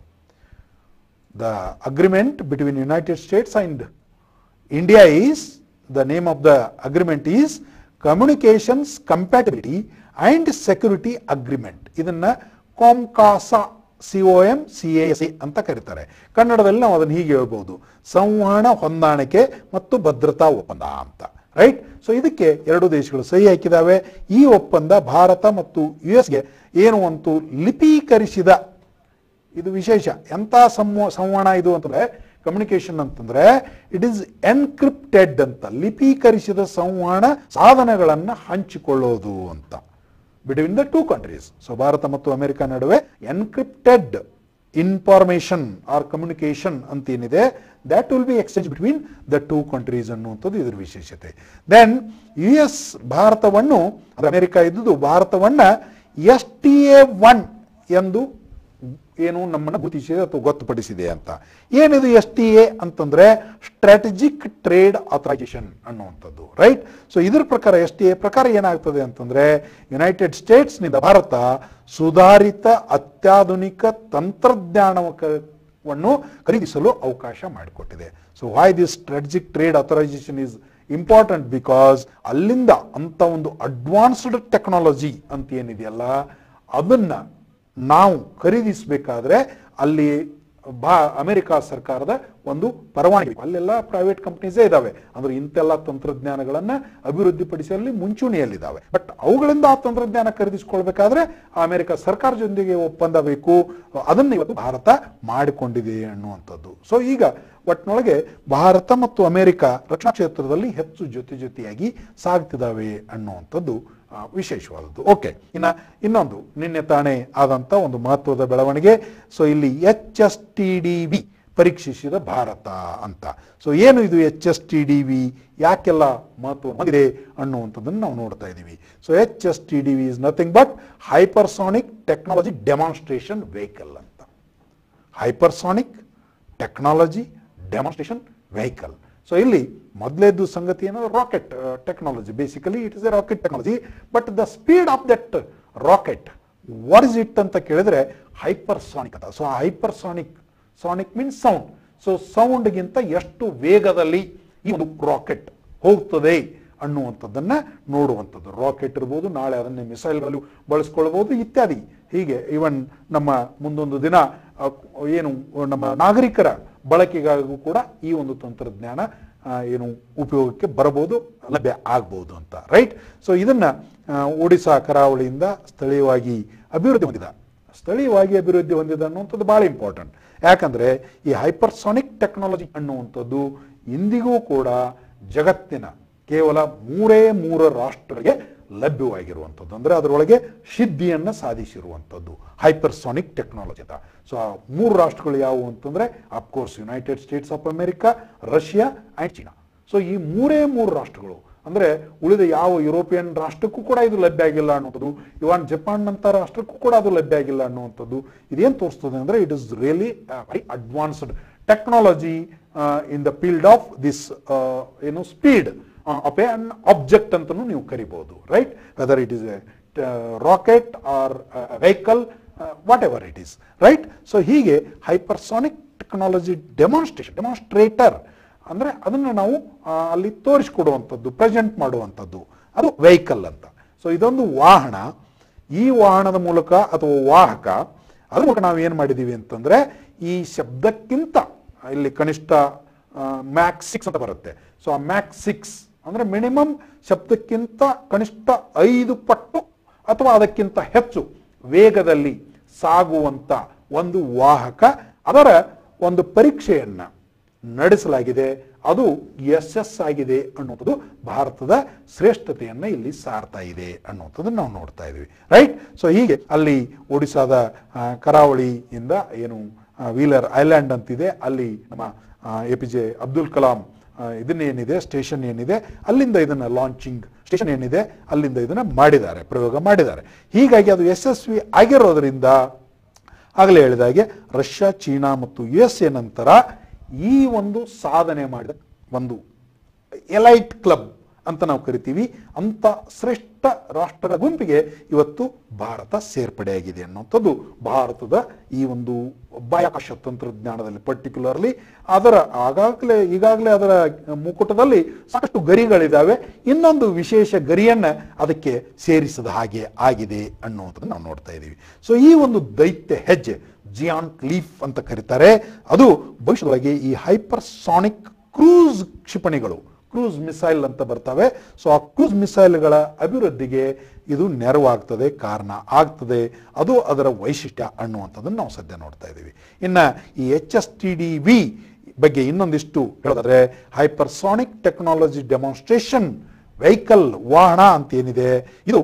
the agreement between United States and India is the name of the agreement is Communications Compatibility and Security Agreement ಇದನ್ನ COMCASA C O M C S ಅಂತ ಕರೀತಾರೆ ಕನ್ನಡದಲ್ಲಿ ನಾವು ಅದನ್ನು ಹೀಗೆ ಹೇಳ್ಬೋದು ಸಂವಹನ ಹೊಂದಾಣಿಕೆ ಮತ್ತು ಭದ್ರತಾ ಒಪ್ಪಂದ ಅಂತ ರೈಟ್ ಸೊ ಇದಕ್ಕೆ ಎರಡು ದೇಶಗಳು ಸಹಿ ಹಾಕಿದಾವೆ ಈ ಒಪ್ಪಂದ ಭಾರತ ಮತ್ತು ಯು ಎಸ್ಗೆ ಏನು ಒಂದು ಲಿಪೀಕರಿಸಿದ ಇದು ವಿಶೇಷ ಎಂತ ಸಂವ ಸಂವಹನ ಇದು ಅಂತಂದ್ರೆ ಕಮ್ಯುನಿಕೇಶನ್ ಅಂತಂದ್ರೆ ಇಟ್ ಇಸ್ ಎನ್ಕ್ರಿಪ್ಟೆಡ್ ಅಂತ ಲಿಪೀಕರಿಸಿದ ಸಂವಹನ ಸಾಧನಗಳನ್ನ ಹಂಚಿಕೊಳ್ಳೋದು ಅಂತ between the two countries so Bharat ಮತ್ತು ಅಮೆರಿಕ ನಡುವೆ ಎನ್ಕ್ರಿಪ್ಟೆಡ್ ಇನ್ಫಾರ್ಮೇಶನ್ ಆರ್ ಕಮ್ಯುನಿಕೇಶನ್ ಅಂತ ಏನಿದೆ that will be exchange between the two countries ಅನ್ನುವಂಥದ್ದು ಇದ್ರ ವಿಶೇಷತೆ ದೆನ್ ಯು ಎಸ್ ಭಾರತವನ್ನು ಅಂದ್ರೆ ಅಮೆರಿಕ ಇದ್ದುದು ಭಾರತವನ್ನ ಎಸ್ ಟಿ ಎ ಒನ್ ಎಂದು ಏನು ನಮ್ಮನ್ನ ಗುರುತಿಸಿದೆ ಅಥವಾ ಗೊತ್ತುಪಡಿಸಿದೆ ಅಂತ ಏನಿದು ಎಸ್ ಟಿ ಎ ಅಂತಂದ್ರೆ ಸ್ಟ್ರಾಟಜಿಕ್ ಟ್ರೇಡ್ ಆಥರೈಸೇಷನ್ ಅನ್ನುವಂಥದ್ದು ರೈಟ್ ಸೊ ಇದ್ರ ಪ್ರಕಾರ ಎಸ್ ಟಿ ಎ ಪ್ರಕಾರ ಏನಾಗ್ತದೆ ಅಂತಂದ್ರೆ ಯುನೈಟೆಡ್ ಸ್ಟೇಟ್ಸ್ ನಿಂದ ಭಾರತ ಸುಧಾರಿತ ಅತ್ಯಾಧುನಿಕ ತಂತ್ರಜ್ಞಾನ ವನ್ನು ಖರೀದಿಸಲು ಅವಕಾಶ ಮಾಡಿಕೊಟ್ಟಿದೆ so why this strategic trade authorization is important because ಅಲ್ಲಿಂದ ಅಂತ ಒಂದು ಅಡ್ವಾನ್ಸ್ಡ್ ಟೆಕ್ನಾಲಜಿ ಅಂತ ಏನಿದೆಯಲ್ಲ ಅದನ್ನ ನಾವು ಖರೀದಿಸಬೇಕಾದ್ರೆ ಅಲ್ಲಿ ಬಾ ಅಮೆರಿಕ ಸರ್ಕಾರದ ಒಂದು ಪರವಾನಗಿ ಬೇಕು. ಅಲ್ಲೆಲ್ಲ ಪ್ರೈವೇಟ್ ಕಂಪ್ನೀಸೇ ಇದಾವೆ ಅಂದ್ರೆ ಇಂತೆಲ್ಲ ತಂತ್ರಜ್ಞಾನಗಳನ್ನ ಅಭಿವೃದ್ಧಿಪಡಿಸುವಲ್ಲಿ ಮುಂಚೂಣಿಯಲ್ಲಿದ್ದಾವೆ ಬಟ್ ಅವುಗಳಿಂದ ಆ ತಂತ್ರಜ್ಞಾನ ಖರೀದಿಸಿಕೊಳ್ಬೇಕಾದ್ರೆ ಆ ಅಮೆರಿಕ ಸರ್ಕಾರದೊಂದಿಗೆ ಒಪ್ಪಂದ ಬೇಕು ಅದನ್ನ ಇವತ್ತು ಭಾರತ ಮಾಡಿಕೊಂಡಿದೆ ಅನ್ನುವಂಥದ್ದು ಸೊ ಈಗ ಒಟ್ಟಿನೊಳಗೆ ಭಾರತ ಮತ್ತು ಅಮೆರಿಕ ರಕ್ಷಣಾ ಕ್ಷೇತ್ರದಲ್ಲಿ ಹೆಚ್ಚು ಜೊತೆ ಜೊತೆಯಾಗಿ ಸಾಗ್ತಿದ್ದಾವೆ ಅನ್ನುವಂಥದ್ದು ಆ, ವಿಶೇಷವಾದದ್ದು ಓಕೆ ಇನ್ನ ಇನ್ನೊಂದು ನಿನ್ನೆ ತಾನೇ ಆದಂತ ಒಂದು ಮಹತ್ವದ ಬೆಳವಣಿಗೆ ಸೊ ಇಲ್ಲಿ H S T D V ಪರೀಕ್ಷಿಸಿದ ಭಾರತ ಅಂತ ಸೊ ಏನು ಇದು H S T D V ಯಾಕೆಲ್ಲ ಮಹತ್ವ ಹೊಂದಿದೆ ಅನ್ನುವಂಥದ್ದನ್ನು ನಾವು ನೋಡ್ತಾ ಇದ್ದೀವಿ so H S T D V is nothing but hypersonic technology demonstration vehicle ಅಂತ hypersonic technology demonstration vehicle so ಇಲ್ಲಿ ಮೊದಲೇದು ಸಂಗತಿ ಏನಂದ್ರೆ rocket technology basically it is a rocket technology but the speed of that rocket what is it ಅಂತ ಕೇಳಿದ್ರೆ hypersonic ಅಂತ so hypersonic sonic means sound so ಸೌಂಡ್ಗಿಂತ ಎಷ್ಟು ವೇಗದಲ್ಲಿ ಈ ಒಂದು ರಾಕೆಟ್ ಹೋಗ್ತದೆ ಅನ್ನುವಂಥದ್ದನ್ನ ನೋಡುವಂಥದ್ದು ರಾಕೆಟ್ ಇರ್ಬೋದು ನಾಳೆ ಅದನ್ನೇ ಮಿಸೈಲ್ಗಳು ಬಳಸ್ಕೊಳ್ಬೋದು ಇತ್ಯಾದಿ ಹೀಗೆ ಇವನ್ ನಮ್ಮ ಮುಂದೊಂದು ದಿನ ಆ, ಏನು ನಮ್ಮ ನಾಗರಿಕರ ಬಳಕೆಗಾಗೂ ಕೂಡ ಈ ಒಂದು ತಂತ್ರಜ್ಞಾನ ಆ, ಏನು ಉಪಯೋಗಕ್ಕೆ ಬರಬಹುದು ಲಭ್ಯ ಆಗ್ಬಹುದು ಅಂತ ರೈಟ್ ಸೊ ಇದನ್ನ ಆ, ಒಡಿಶಾ ಕರಾವಳಿಯಿಂದ ಸ್ಥಳೀಯವಾಗಿ ಅಭಿವೃದ್ಧಿ ಹೊಂದಿದ ಸ್ಥಳೀಯವಾಗಿ ಅಭಿವೃದ್ಧಿ ಹೊಂದಿದ ಅನ್ನುವಂಥದ್ದು ಬಹಳ ಇಂಪಾರ್ಟೆಂಟ್ ಯಾಕಂದ್ರೆ ಈ ಹೈಪರ್ಸಾನಿಕ್ ಟೆಕ್ನಾಲಜಿ ಅನ್ನುವಂಥದ್ದು ಇಂದಿಗೂ ಕೂಡ ಜಗತ್ತಿನ ಕೇವಲ ಮೂರೇ ಮೂರು ರಾಷ್ಟ್ರಗಳಿಗೆ ಲಭ್ಯವಾಗಿರುವಂಥದ್ದು ಅಂದ್ರೆ ಅದರೊಳಗೆ ಸಿದ್ಧಿಯನ್ನ ಸಾಧಿಸಿರುವಂಥದ್ದು ಹೈಪರ್ಸಾನಿಕ್ ಟೆಕ್ನಾಲಜಿ ಅಂತ ಸೊ ಆ ಮೂರು ರಾಷ್ಟ್ರಗಳು ಯಾವುವು ಅಂತಂದ್ರೆ of course United States of America Russia and China so ಈ ಮೂರೇ ಮೂರು ರಾಷ್ಟ್ರಗಳು ಅಂದ್ರೆ ಉಳಿದ ಯಾವ ಯುರೋಪಿಯನ್ ರಾಷ್ಟ್ರಕ್ಕೂ ಕೂಡ ಇದು ಲಭ್ಯ ಆಗಿಲ್ಲ ಅನ್ನುವಂಥದ್ದು ಇವನ್ ಜಪಾನ್ ನಂತ ರಾಷ್ಟ್ರಕ್ಕೂ ಕೂಡ ಅದು ಲಭ್ಯ ಆಗಿಲ್ಲ ಅನ್ನುವಂಥದ್ದು ಇದೇನು ತೋರಿಸ್ತದೆ ಅಂದ್ರೆ it is really very advanced technology in the field of this ಏನು speed of a an object ಅಂತಲೂ ನೀವು ಕರಿಬಹುದು right whether it is a rocket or vehicle what ever it is right so ಹೀಗೆ ಹೈಪರ್ಸಾನಿಕ್ ಟೆಕ್ನಾಲಜಿ ಡೆಮಾನ್ಸ್ಟ್ರೇಷನ್ ಡೆಮಾನ್ಸ್ಟ್ರೇಟರ್ ಅಂದ್ರೆ ಅದನ್ನ ನಾವು ಆ, ಅಲ್ಲಿ ತೋರಿಸಿಕೊಡುವಂಥದ್ದು ಪ್ರೆಸೆಂಟ್ ಮಾಡುವಂಥದ್ದು ಅದು ವೆಹಿಕಲ್ ಅಂತ ಸೊ ಇದೊಂದು ವಾಹನ ಈ ವಾಹನದ ಮೂಲಕ ಅಥವಾ ವಾಹಕ ಅದ್ರ ಮೂಲಕ ನಾವು ಏನು ಮಾಡಿದೀವಿ ಅಂತಂದ್ರೆ ಈ ಶಬ್ದಕ್ಕಿಂತ ಇಲ್ಲಿ ಕನಿಷ್ಠ ಮ್ಯಾಕ್ಸ್ ಸಿಕ್ಸ್ ಅಂತ ಬರುತ್ತೆ ಸೊ ಆ ಮ್ಯಾಕ್ಸ್ ಸಿಕ್ಸ್ ಅಂದ್ರೆ ಮಿನಿಮಮ್ ಶಬ್ದಕ್ಕಿಂತ ಕನಿಷ್ಠ ಐದು ಪಟ್ಟು ಅಥವಾ ಅದಕ್ಕಿಂತ ಹೆಚ್ಚು ವೇಗದಲ್ಲಿ ಸಾಗುವಂತ ಒಂದು ವಾಹಕ ಅದರ ಒಂದು ಪರೀಕ್ಷೆಯನ್ನ ನಡೆಸಲಾಗಿದೆ ಅದು ಯಶಸ್ ಆಗಿದೆ ಅನ್ನುವಂಥದ್ದು ಭಾರತದ ಶ್ರೇಷ್ಠತೆಯನ್ನ ಇಲ್ಲಿ ಸಾರ್ತಾ ಇದೆ ಅನ್ನುವಂಥದ್ದು ನಾವು ನೋಡ್ತಾ ಇದೀವಿ ರೈಟ್ ಸೊ ಹೀಗೆ ಅಲ್ಲಿ ಒಡಿಶಾದ ಆ, ಕರಾವಳಿಯಿಂದ ಏನು ಆ, ವೀಲರ್ ಐಲ್ಯಾಂಡ್ ಅಂತಿದೆ ಅಲ್ಲಿ ನಮ್ಮ A P J Abdul Kalam ಆ, ಇದನ್ನೇನಿದೆ ಸ್ಟೇಷನ್ ಏನಿದೆ ಅಲ್ಲಿಂದ ಇದನ್ನ ಲಾಂಚಿಂಗ್ ಸ್ಟೇಷನ್ ಏನಿದೆ ಅಲ್ಲಿಂದ ಇದನ್ನ ಮಾಡಿದ್ದಾರೆ ಪ್ರಯೋಗ ಮಾಡಿದ್ದಾರೆ ಹೀಗಾಗಿ ಅದು ಯಶಸ್ವಿ ಆಗಿರೋದ್ರಿಂದ ಆಗಲೇ ಹೇಳಿದ ಹಾಗೆ ರಷ್ಯಾ ಚೀನಾ ಮತ್ತು ಯು ಎಸ್ ಎ ನಂತರ ಈ ಒಂದು ಸಾಧನೆ ಮಾಡಿದ ಒಂದು ಎಲೈಟ್ ಕ್ಲಬ್ ಅಂತ ನಾವು ಕರಿತೀವಿ ಅಂತ ಶ್ರೇಷ್ಠ ರಾಷ್ಟ್ರಗಳ ಗುಂಪಿಗೆ ಇವತ್ತು ಭಾರತ ಸೇರ್ಪಡೆಯಾಗಿದೆ ಅನ್ನುವಂಥದ್ದು ಭಾರತದ ಈ ಒಂದು ಬಾಹ್ಯಾಕಾಶ ತಂತ್ರಜ್ಞಾನದಲ್ಲಿ ಪರ್ಟಿಕ್ಯುಲರ್ಲಿ ಅದರ ಆಗಾಗಲೇ ಈಗಾಗಲೇ ಅದರ ಮುಕುಟದಲ್ಲಿ ಸಾಕಷ್ಟು ಗರಿಗಳಿದ್ದಾವೆ ಇನ್ನೊಂದು ವಿಶೇಷ ಗರಿಯನ್ನ ಅದಕ್ಕೆ ಸೇರಿಸಿದ ಹಾಗೆ ಆಗಿದೆ ಅನ್ನುವಂಥದ್ದು ನಾವು ನೋಡ್ತಾ ಇದ್ದೀವಿ ಸೊ ಈ ಒಂದು ದೈತ್ಯ ಹೆಜ್ಜೆ ಜಿಯಾನ್ ಲೀಫ್ ಅಂತ ಕರೀತಾರೆ ಅದು ಭವಿಷ್ಯದೊಳಗೆ ಈ ಹೈಪರ್ಸಾನಿಕ್ ಕ್ರೂಸ್ ಕ್ಷಿಪಣಿಗಳು ಕ್ರೂಸ್ ಮಿಸೈಲ್ ಅಂತ ಬರ್ತವೆ ಸೊ ಆ ಕ್ರೂಸ್ ಮಿಸೈಲ್ಗಳ ಅಭಿವೃದ್ಧಿಗೆ ಇದು ನೆರವಾಗ್ತದೆ ಕಾರಣ ಆಗ್ತದೆ ಅದು ಅದರ ವೈಶಿಷ್ಟ್ಯ ಅನ್ನುವಂಥದ್ದನ್ನು ನಾವು ಸದ್ಯ ನೋಡ್ತಾ ಇದ್ದೀವಿ ಇನ್ನ ಈ H S T D V ಬಗ್ಗೆ ಇನ್ನೊಂದಿಷ್ಟು ಹೇಳೋದಾದ್ರೆ ಹೈಪರ್ಸಾನಿಕ್ ಟೆಕ್ನಾಲಜಿ ಡೆಮಾನ್ಸ್ಟ್ರೇಷನ್ ವೆಹಿಕಲ್ ವಾಹನ ಅಂತ ಏನಿದೆ ಇದು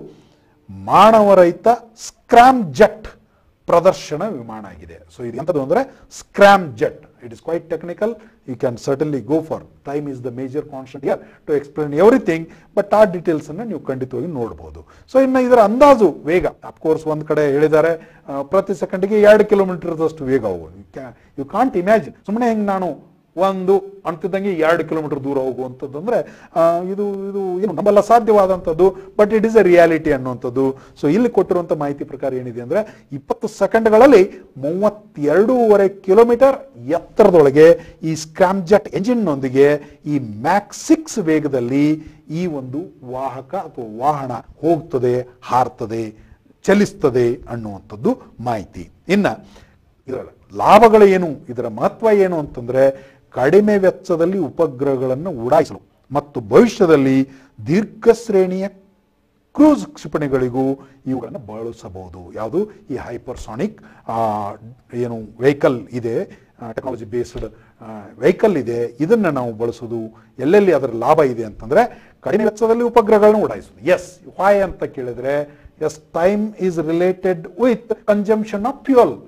ಮಾನವರಹಿತ ಸ್ಕ್ರಾಮ್ ಜೆಟ್ ಪ್ರದರ್ಶನ ವಿಮಾನ ಆಗಿದೆ ಸೊ ಇದು ಎಂಥದ್ದು ಅಂದ್ರೆ scramjet it is quite technical you can certainly go for time is the major constant here to explain everything but ಆ ಡೀಟೇಲ್ಸ್ ಅನ್ನ ನೀವು ಖಂಡಿತವಾಗಿ ನೋಡಬಹುದು ಸೊ ಇನ್ನು ಇದರ ಅಂದಾಜು ವೇಗ ಅಫ್ಕೋರ್ಸ್ ಒಂದ್ ಕಡೆ ಹೇಳಿದ್ದಾರೆ ಆ, ಪ್ರತಿ ಸೆಕೆಂಡ್ಗೆ ಎರಡು ಕಿಲೋಮೀಟರ್ದಷ್ಟು ವೇಗ ಹೋಗೋದು ಯು ಕಾಂಟ್ ಇಮ್ಯಾಜಿನ್ ಸುಮ್ಮನೆ ಹೆಂಗ್ ನಾನು ಒಂದು ಅಂತಿದ್ದಂಗೆ ಎರಡು ಕಿಲೋಮೀಟರ್ ದೂರ ಹೋಗುವಂಥದ್ದು ಅಂದ್ರೆ ಆ, ಇದು ಇದು ಏನು ನಮ್ಮಲ್ಲ ಸಾಧ್ಯವಾದಂಥದ್ದು but it is a reality ಅನ್ನುವಂಥದ್ದು ಸೊ ಇಲ್ಲಿ ಕೊಟ್ಟಿರುವಂಥ ಮಾಹಿತಿ ಪ್ರಕಾರ ಏನಿದೆ ಅಂದ್ರೆ ಇಪ್ಪತ್ತು ಸೆಕೆಂಡ್ಗಳಲ್ಲಿ ಮೂವತ್ತೆರಡೂವರೆ ಕಿಲೋಮೀಟರ್ ಎತ್ತರದೊಳಗೆ ಈ ಸ್ಕ್ರಾಮ್ಜೆಟ್ ಎಂಜಿನ್ನೊಂದಿಗೆ ಈ ಮ್ಯಾಕ್ಸ್ ಸಿಕ್ಸ್ ವೇಗದಲ್ಲಿ ಈ ಒಂದು ವಾಹಕ ಅಥವಾ ವಾಹನ ಹೋಗ್ತದೆ ಹಾರ್ತದೆ ಚಲಿಸ್ತದೆ ಅನ್ನುವಂಥದ್ದು ಮಾಹಿತಿ ಇನ್ನ ಇದರ ಲಾಭಗಳು ಏನು ಇದರ ಮಹತ್ವ ಏನು ಅಂತಂದ್ರೆ ಕಡಿಮೆ ವೆಚ್ಚದಲ್ಲಿ ಉಪಗ್ರಹಗಳನ್ನು ಉಡಾಯಿಸಲು ಮತ್ತು ಭವಿಷ್ಯದಲ್ಲಿ ದೀರ್ಘ ಶ್ರೇಣಿಯ ಕ್ರೂಸ್ ಕ್ಷಿಪಣಿಗಳಿಗೂ ಇವುಗಳನ್ನು ಬಳಸಬಹುದು ಯಾವುದು ಈ ಹೈಪರ್ಸಾನಿಕ್ ಏನು ವೆಹಿಕಲ್ ಇದೆ ಟೆಕ್ನಾಲಜಿ ಬೇಸ್ಡ್ ವೆಹಿಕಲ್ ಇದೆ ಇದನ್ನು ನಾವು ಬಳಸೋದು ಎಲ್ಲೆಲ್ಲಿ ಅದರ ಲಾಭ ಇದೆ ಅಂತಂದ್ರೆ ಕಡಿಮೆ ವೆಚ್ಚದಲ್ಲಿ ಉಪಗ್ರಹಗಳನ್ನು ಉಡಾಯಿಸೋದು ಎಸ್ ವಾಯ್ ಅಂತ ಕೇಳಿದ್ರೆ as time is related with consumption of fuel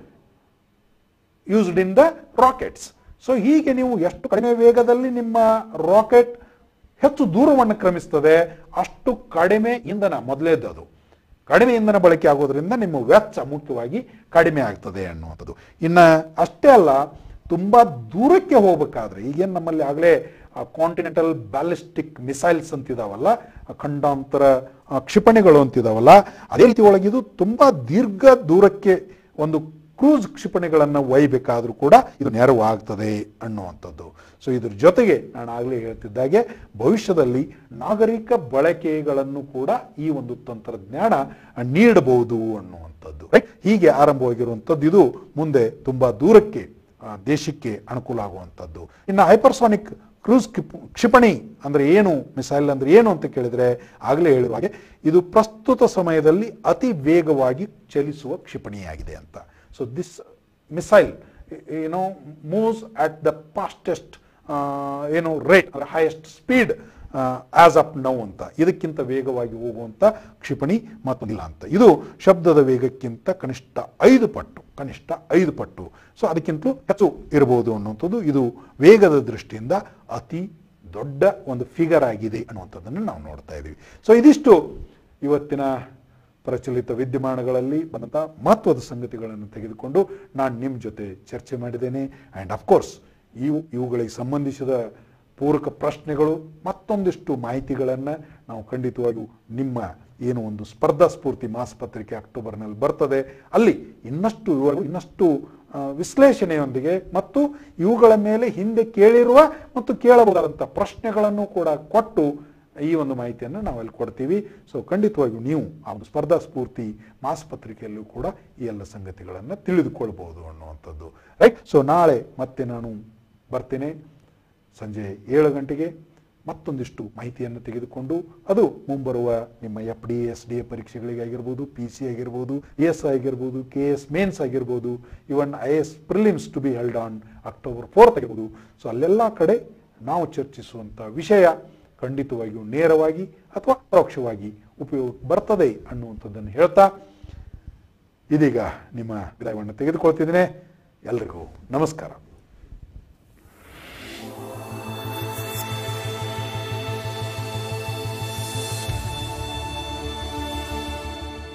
used in the rockets so ಹೀಗೆ ನೀವು ಎಷ್ಟು ಕಡಿಮೆ ವೇಗದಲ್ಲಿ ನಿಮ್ಮ ರಾಕೆಟ್ ಹೆಚ್ಚು ದೂರವನ್ನು ಕ್ರಮಿಸ್ತದೆ ಅಷ್ಟು ಕಡಿಮೆ ಇಂಧನ ಮೊದಲೇದ್ದು ಅದು ಕಡಿಮೆ ಇಂಧನ ಬಳಕೆ ಆಗೋದ್ರಿಂದ ನಿಮ್ಮ ವೆಚ್ಚ ಮುಖ್ಯವಾಗಿ ಕಡಿಮೆ ಆಗ್ತದೆ ಅನ್ನುವಂಥದ್ದು ಇನ್ನ ಅಷ್ಟೇ ಅಲ್ಲ ತುಂಬಾ ದೂರಕ್ಕೆ ಹೋಗ್ಬೇಕಾದ್ರೆ ಈಗೇನು ನಮ್ಮಲ್ಲಿ ಆಗಲೇ ಕಾಂಟಿನೆಂಟಲ್ ಬ್ಯಾಲಿಸ್ಟಿಕ್ ಮಿಸೈಲ್ಸ್ ಅಂತಿದಾವಲ್ಲ ಆ ಖಂಡಾಂತರ ಆ, ಕ್ಷಿಪಣಿಗಳು ಅಂತಿದಾವಲ್ಲ ಅದೇ ರೀತಿ ಒಳಗಿದು ತುಂಬಾ ದೀರ್ಘ ದೂರಕ್ಕೆ ಒಂದು ಕ್ರೂಸ್ ಕ್ಷಿಪಣಿಗಳನ್ನು ಒಯ್ಯಬೇಕಾದ್ರೂ ಕೂಡ ಇದು ನೆರವಾಗ್ತದೆ ಅನ್ನುವಂಥದ್ದು ಸೊ ಇದ್ರ ಜೊತೆಗೆ ನಾನು ಆಗಲೇ ಹೇಳ್ತಿದ್ದಾಗೆ ಭವಿಷ್ಯದಲ್ಲಿ ನಾಗರಿಕ ಬಳಕೆಗಳನ್ನು ಕೂಡ ಈ ಒಂದು ತಂತ್ರಜ್ಞಾನ ನೀಡಬಹುದು ಅನ್ನುವಂಥದ್ದು Right? ಹೀಗೆ ಆರಂಭವಾಗಿರುವಂಥದ್ದು ಇದು ಮುಂದೆ ತುಂಬಾ ದೂರಕ್ಕೆ ಆ, ದೇಶಕ್ಕೆ ಅನುಕೂಲ ಆಗುವಂಥದ್ದು ಇನ್ನು ಹೈಪರ್ಸಾನಿಕ್ ಕ್ರೂಸ್ ಕ್ಷಿಪ್- ಕ್ಷಿಪಣಿ ಅಂದ್ರೆ ಏನು ಮಿಸೈಲ್ ಅಂದ್ರೆ ಏನು ಅಂತ ಕೇಳಿದ್ರೆ ಆಗಲೇ ಹೇಳುವ ಹಾಗೆ ಇದು ಪ್ರಸ್ತುತ ಸಮಯದಲ್ಲಿ ಅತಿ ವೇಗವಾಗಿ ಚಲಿಸುವ ಕ್ಷಿಪಣಿಯಾಗಿದೆ ಅಂತ ಸೊ ದಿಸ್ ಮಿಸೈಲ್ ಏನೋ ಮೂವ್ಸ್ ಅಟ್ ದ ಫಾಸ್ಟೆಸ್ಟ್ ಏನು ರೇಟ್ ಅಂದ್ರೆ highest speed as of now ಅಂತ ಇದಕ್ಕಿಂತ ವೇಗವಾಗಿ ಹೋಗುವಂತ ಕ್ಷಿಪಣಿ ಮತ್ತೊಂದಿಲ್ಲ ಅಂತ ಇದು ಶಬ್ದದ ವೇಗಕ್ಕಿಂತ ಕನಿಷ್ಠ ಐದು ಪಟ್ಟು ಕನಿಷ್ಠ ಐದು ಪಟ್ಟು ಸೊ ಅದಕ್ಕಿಂತಲೂ ಹೆಚ್ಚು ಇರಬಹುದು ಅನ್ನುವಂಥದ್ದು ಇದು ವೇಗದ ದೃಷ್ಟಿಯಿಂದ ಅತಿ ದೊಡ್ಡ ಒಂದು ಫಿಗರ್ ಆಗಿದೆ ಅನ್ನುವಂಥದ್ದನ್ನು ನಾವು ನೋಡ್ತಾ ಇದ್ದೀವಿ ಸೊ ಇದಿಷ್ಟು ಇವತ್ತಿನ ಪ್ರಚಲಿತ ವಿದ್ಯಮಾನಗಳಲ್ಲಿ ಬಂದಂಥ ಮಹತ್ವದ ಸಂಗತಿಗಳನ್ನು ತೆಗೆದುಕೊಂಡು ನಾನು ನಿಮ್ಮ ಜೊತೆ ಚರ್ಚೆ ಮಾಡಿದ್ದೇನೆ ಆ್ಯಂಡ್ ಅಫ್ಕೋರ್ಸ್ ಇವು ಇವುಗಳಿಗೆ ಸಂಬಂಧಿಸಿದ ಪೂರಕ ಪ್ರಶ್ನೆಗಳು ಮತ್ತೊಂದಿಷ್ಟು ಮಾಹಿತಿಗಳನ್ನು ನಾವು ಖಂಡಿತವಾಗಿಯೂ ನಿಮ್ಮ ಏನು ಒಂದು ಸ್ಪರ್ಧಾ ಸ್ಫೂರ್ತಿ ಮಾಸಪತ್ರಿಕೆ ಅಕ್ಟೋಬರ್ನಲ್ಲಿ ಬರ್ತದೆ ಅಲ್ಲಿ ಇನ್ನಷ್ಟು ವಿವರ ಇನ್ನಷ್ಟು ಆ, ವಿಶ್ಲೇಷಣೆಯೊಂದಿಗೆ ಮತ್ತು ಇವುಗಳ ಮೇಲೆ ಹಿಂದೆ ಕೇಳಿರುವ ಮತ್ತು ಕೇಳಬಹುದಾದಂಥ ಪ್ರಶ್ನೆಗಳನ್ನು ಕೂಡ ಕೊಟ್ಟು ಈ ಒಂದು ಮಾಹಿತಿಯನ್ನು ನಾವು ಅಲ್ಲಿ ಕೊಡ್ತೀವಿ ಸೊ ಖಂಡಿತವಾಗಿಯೂ ನೀವು ಆ ಒಂದು ಸ್ಪರ್ಧಾ ಸ್ಫೂರ್ತಿ ಮಾಸಪತ್ರಿಕೆಯಲ್ಲೂ ಕೂಡ ಈ ಎಲ್ಲ ಸಂಗತಿಗಳನ್ನು ತಿಳಿದುಕೊಳ್ಬಹುದು ಅನ್ನುವಂಥದ್ದು ರೈಟ್ ಸೊ ನಾಳೆ ಮತ್ತೆ ನಾನು ಬರ್ತೇನೆ ಸಂಜೆ ಏಳು ಗಂಟೆಗೆ ಮತ್ತೊಂದಿಷ್ಟು ಮಾಹಿತಿಯನ್ನು ತೆಗೆದುಕೊಂಡು ಅದು ಮುಂಬರುವ ನಿಮ್ಮ F D S D A ಪರೀಕ್ಷೆಗಳಿಗೆ ಆಗಿರ್ಬೋದು ಪಿ ಸಿ ಆಗಿರ್ಬೋದು ಎಸ್ ಆಗಿರ್ಬೋದು ಕೆ ಎಸ್ ಮೇನ್ಸ್ ಆಗಿರ್ಬೋದು even I S prelims to be held on October fourth ಆಗಿರ್ಬೋದು ಸೊ ಅಲ್ಲೆಲ್ಲ ಕಡೆ ನಾವು ಚರ್ಚಿಸುವಂಥ ವಿಷಯ ಖಂಡಿತವಾಗಿಯೂ ನೇರವಾಗಿ ಅಥವಾ ಪರೋಕ್ಷವಾಗಿ ಉಪಯೋಗ ಬರ್ತದೆ ಅನ್ನುವಂಥದ್ದನ್ನು ಹೇಳ್ತಾ ಇದೀಗ ನಿಮ್ಮ ವಿದಾಯವನ್ನು ತೆಗೆದುಕೊಳ್ತಿದ್ದೇನೆ ಎಲ್ರಿಗೂ ನಮಸ್ಕಾರ